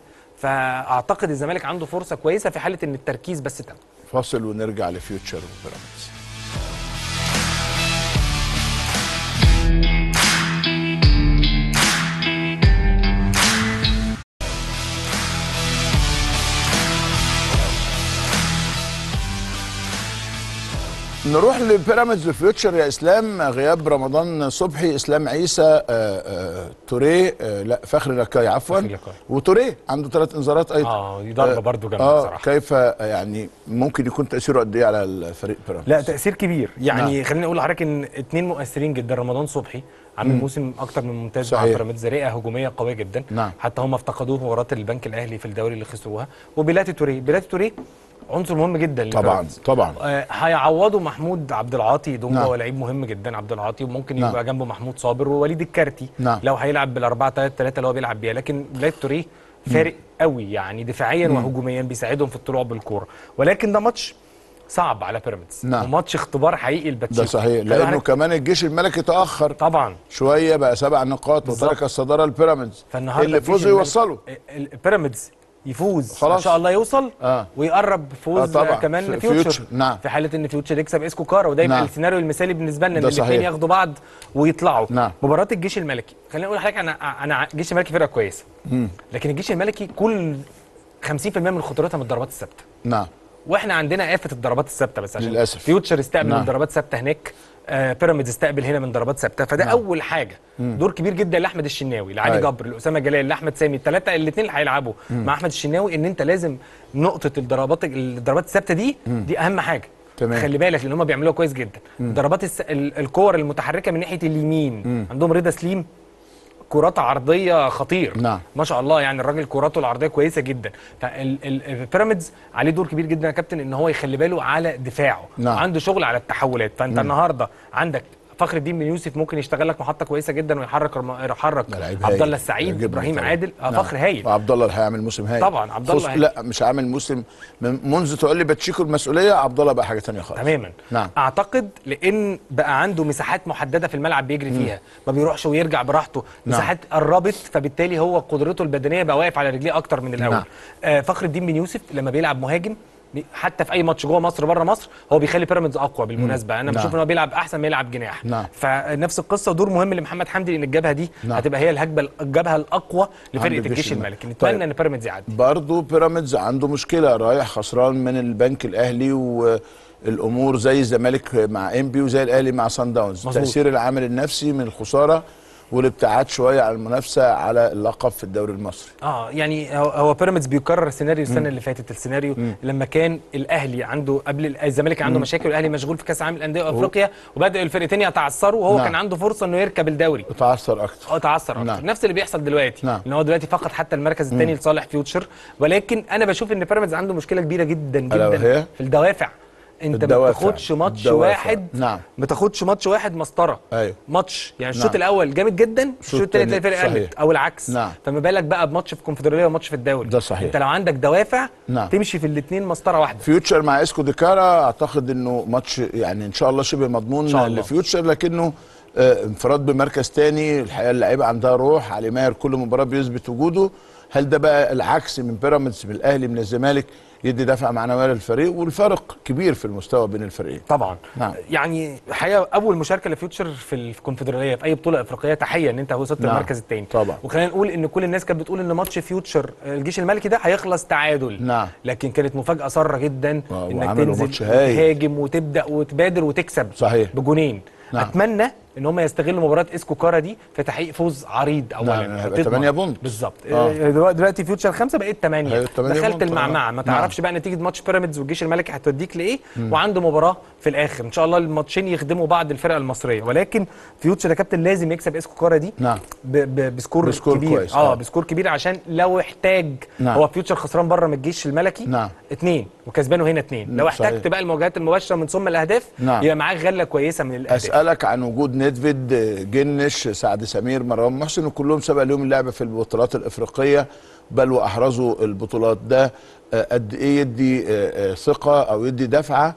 فاعتقد الزمالك عنده فرصه كويسه في حاله ان التركيز بس تم فاصل ونرجع لفيوتشر وبيراميدز نروح لبيراميدز وفيوتشر يا اسلام غياب رمضان صبحي اسلام عيسى آه، آه، توريه آه، لا فخري لكاي عفوا فخري لكاي. وتوريه عنده ثلاث انذارات ايضا اه دي ضربه برده جامده اه بصراحه كيف يعني ممكن يكون تاثيره قد ايه على الفريق بيراميدز لا تاثير كبير يعني نعم. خليني اقول لحضرتك ان اتنين مؤثرين جدا رمضان صبحي عامل موسم اكتر من ممتاز مع صحيح. بيراميدز رئه هجوميه قويه جدا نعم. حتى هم افتقدوه في مباراه البنك الاهلي في الدوري اللي خسروها وبيلاتي توريه بيلاتي توريه عنصر مهم جدا طبعا لبيراميدز. طبعا آه، هيعوضوا محمود عبد العاطي دونجا نعم. هو لعيب مهم جدا عبد العاطي وممكن نعم. يبقى جنبه محمود صابر ووليد الكارتي نعم. لو هيلعب بال 4 3 3 اللي هو بيلعب بيها لكن بلاد توريه فارق قوي يعني دفاعيا وهجوميا بيساعدهم في الطلوع بالكوره ولكن ده ماتش صعب على بيراميدز نعم. وماتش اختبار حقيقي لباتشيكو ده صحيح خلي لانه بالك- كمان الجيش الملكي تاخر طبعا شويه بقى سبع نقاط بالظبط. وترك الصداره لبيراميدز فالنهارده اللي الجيش فوزوا الملكي- يوصلوا ال- البيراميدز يفوز خلاص. ان شاء الله يوصل آه. ويقرب فوز آه طبعا. كمان في- فيوتشر. فيوتشر. نعم. في حاله ان فيوتشر يكسب اسكو كارا وده يبقى نعم. السيناريو المثالي بالنسبه لنا ان ده الاثنين صحيح. ياخدوا بعض ويطلعوا نعم. مباراه الجيش الملكي خلينا نقول لحضرتك انا انا الجيش الملكي فرقه كويسه لكن الجيش الملكي كل 50% من خطورتها من الضربات الثابته نعم واحنا عندنا آفة الضربات الثابته بس عشان للأسف. فيوتشر استقبل نعم. من ضربات ثابته هناك آه بيراميدز استقبل هنا من ضربات ثابته فده نعم. اول حاجه دور كبير جدا لاحمد الشناوي لعلي أيوة. جبر لاسامه جلال لاحمد سامي الثلاثه الاثنين اللي هيلعبوا مع احمد الشناوي ان انت لازم نقطه الضربات الضربات الثابته دي دي اهم حاجه تمام. خلي بالك لان هم بيعملوها كويس جدا ضربات الس... ال- الكور المتحركه من ناحيه اليمين عندهم رضا سليم كرات عرضيه خطير نعم. ما شاء الله يعني الراجل كراته العرضيه كويسه جدا فالبيراميدز عليه دور كبير جدا يا كابتن ان هو يخلي باله على دفاعه نعم. عنده شغل على التحولات فانت النهارده عندك فخر الدين بن يوسف ممكن يشتغل لك محطه كويسه جدا ويحرك يحرك ده لعيب عبد هايل. الله السعيد يعجبني ابراهيم طبعاً. عادل آه نعم. فخر هايل وعبد الله اللي هيعمل موسم هايل طبعاً، عبد الله خص- هايل. لا مش عامل موسم من منذ تقول لي باتشيكو المسؤوليه عبد الله بقى حاجه ثانيه خالص تماما نعم. اعتقد لان بقى عنده مساحات محدده في الملعب بيجري فيها ما بيروحش ويرجع براحته نعم. مساحات قربت فبالتالي هو قدرته البدنيه بقى واقف على رجليه اكتر من الاول نعم. آه فخر الدين بن يوسف لما بيلعب مهاجم بي- حتى في اي ماتش جوه مصر بره مصر هو بيخلي بيراميدز اقوى بالمناسبه انا نعم. بشوف ان هو بيلعب احسن ما يلعب جناح نعم. فنفس القصه دور مهم لمحمد حمدي لان الجبهه دي نعم. هتبقى هي الهجبه الجبهه الاقوى لفرقه الجيش الجيش الملكي. الملكي نتمنى طيب. ان بيراميدز يعدي برضه بيراميدز عنده مشكله رايح خسران من البنك الاهلي والامور زي الزمالك مع انبي وزي الاهلي مع سان داونز مظبوط. تاثير العامل النفسي من الخساره والابتعاد شويه عن المنافسه على اللقب في الدوري المصري اه يعني هو- هو بيراميدز بيكرر السيناريو السنه اللي فاتت السيناريو لما كان الاهلي عنده قبل ال- الزمالك كان عنده مشاكل والاهلي مشغول في كاس عالم الانديه وافريقيا وبدا الفرقتين يتعثروا وهو نعم. كان عنده فرصه انه يركب الدوري اتعثر اكتر اه تعثر اكتر نعم. نفس اللي بيحصل دلوقتي نعم. ان هو دلوقتي فقد حتى المركز الثاني لصالح فيوتشر ولكن انا بشوف ان بيراميدز عنده مشكله كبيره جدا ألا جدا وهي؟ في الدوافع انت ما الدوافع. بتاخدش ماتش الدوافع. واحد نعم. ما تاخدش ماتش واحد مسطره أيوه. ماتش يعني الشوط نعم. الاول جامد جدا الشوط الثاني تلاقي الفرقه صحيح. قلت او العكس نعم. فما بالك بقى بماتش في الكونفدراليه وماتش في الدوري ده صحيح. انت لو عندك دوافع نعم. تمشي في الاثنين مسطره واحده فيوتشر مع اسكو ديكارا اعتقد انه ماتش يعني ان شاء الله شبه مضمون إن شاء الله. لفيوتشر لكنه آه، انفراد بمركز تاني الحقيقه اللعيبه عندها روح علي ماهر كل مباراه بيثبت وجوده هل ده بقى العكس من بيراميدز من الاهلي من الزمالك يدي دفعه معنويه للفريق والفرق كبير في المستوى بين الفريقين طبعا نعم. يعني الحقيقه اول مشاركه لفيوتشر في الكونفدراليه في اي بطوله افريقيه تحيه ان انت وصلت نعم. المركز الثاني طبعا. وخلينا نقول ان كل الناس كانت بتقول ان ماتش فيوتشر الجيش الملكي ده هيخلص تعادل نعم. لكن كانت مفاجاه ساره جدا آه، انك وعملوا ماتش تنزل هايل. وتهاجم وتبدا وتبادر وتكسب صحيح. بجونين نعم. اتمنى ان هم يستغلوا مباراه اسكو كارا دي في تحقيق فوز عريض اولا نعم، هيبقى هتضمن. 8 بونت. بالظبط آه. آه. دلوقتي دلوقتي فيوتشر خمسه بقيت 8 هيبقى 8 دخلت بونت، آه. المعمعه ما نعم. تعرفش بقى نتيجه ماتش بيراميدز والجيش الملكي هتوديك لايه وعنده مباراه في الاخر ان شاء الله الماتشين يخدموا بعض الفرق المصريه ولكن فيوتشر يا كابتن لازم يكسب اسكو كارا دي نعم. ب ب بسكور, بسكور كبير كويس، اه آه. بسكور كبير عشان لو احتاج نعم. هو فيوتشر خسران بره من الجيش الملكي نعم. اثنين وكسبانه هنا اثنين لو صحيح. احتجت بقى المواجهات المباشره من ثم الاهداف نعم. يبقى معاك غله كويسه من الاهداف اسالك عن وجود نيدفيد جنش سعد سمير مروان محسن وكلهم سبق لهم اللعب في البطولات الافريقيه بل واحرزوا البطولات ده آه، قد ايه يدي آه، آه، ثقه او يدي دفعه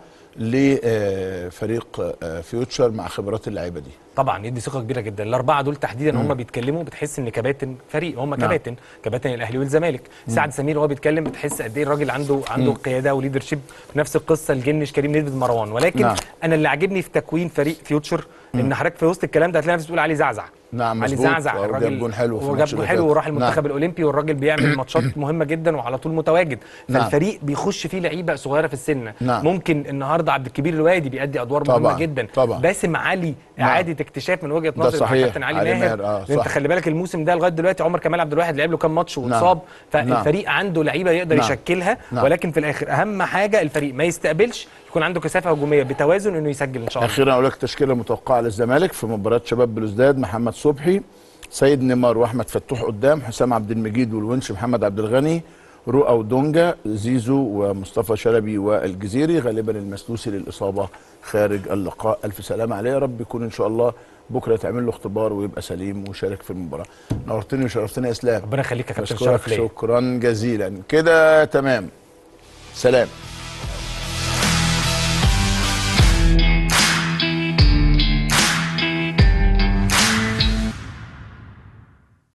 لفريق فيوتشر مع خبرات اللعيبه دي طبعا يدي ثقه كبيره جدا الاربعه دول تحديدا هم بيتكلموا بتحس ان كباتن فريق هم كباتن كباتن الاهلي والزمالك سعد سمير وهو بيتكلم بتحس قد ايه الراجل عنده عنده قياده وليدر شيب نفس القصه الجنش كريم نيدفيد مروان ولكن نعم. انا اللي عاجبني في تكوين فريق فيوتشر ان حضرتك في وسط الكلام ده هتلاقي نفسك بتقول علي زعزع نعم، علي مظبوط. زعزع آه، وجاب الراجل جون حلو في وجاب الماتش جون اللي حلو فات. وراح المنتخب نعم. الاولمبي والراجل بيعمل ماتشات مهمه جدا وعلى طول متواجد نعم. فالفريق بيخش فيه لعيبه صغيره في السن نعم. ممكن النهارده عبد الكبير الوادي بيأدي ادوار مهمه طبعاً، جدا طبعاً. باسم علي نعم. اعاده اكتشاف من وجهه ده نظر صحيح. كابتن علي, علي ماهر, ماهر، آه، انت صح. خلي بالك الموسم ده لغايه دلوقتي عمر كمال عبد الواحد لعب له كام ماتش واتصاب فالفريق عنده لعيبه يقدر نعم. يشكلها نعم. ولكن في الاخر اهم حاجه الفريق ما يستقبلش يكون عنده كثافه هجوميه بتوازن انه يسجل ان شاء الله اخيرا اقول لك تشكيله متوقعه للزمالك في مباراه شباب بلوزداد محمد صبحي سيد نيمار واحمد فتوح قدام حسام عبد المجيد والونش محمد عبد الغني رؤى ودونجا زيزو ومصطفى شلبي والجزيري غالبا المسلوسي للاصابه خارج اللقاء الف سلامه عليه يا رب يكون ان شاء الله بكره يتعمل له اختبار ويبقى سليم ويشارك في المباراه نورتني وشرفتني يا اسلام ربنا يخليك يا كابتن بشكرك شرف ليا شكرا جزيلا كده تمام سلام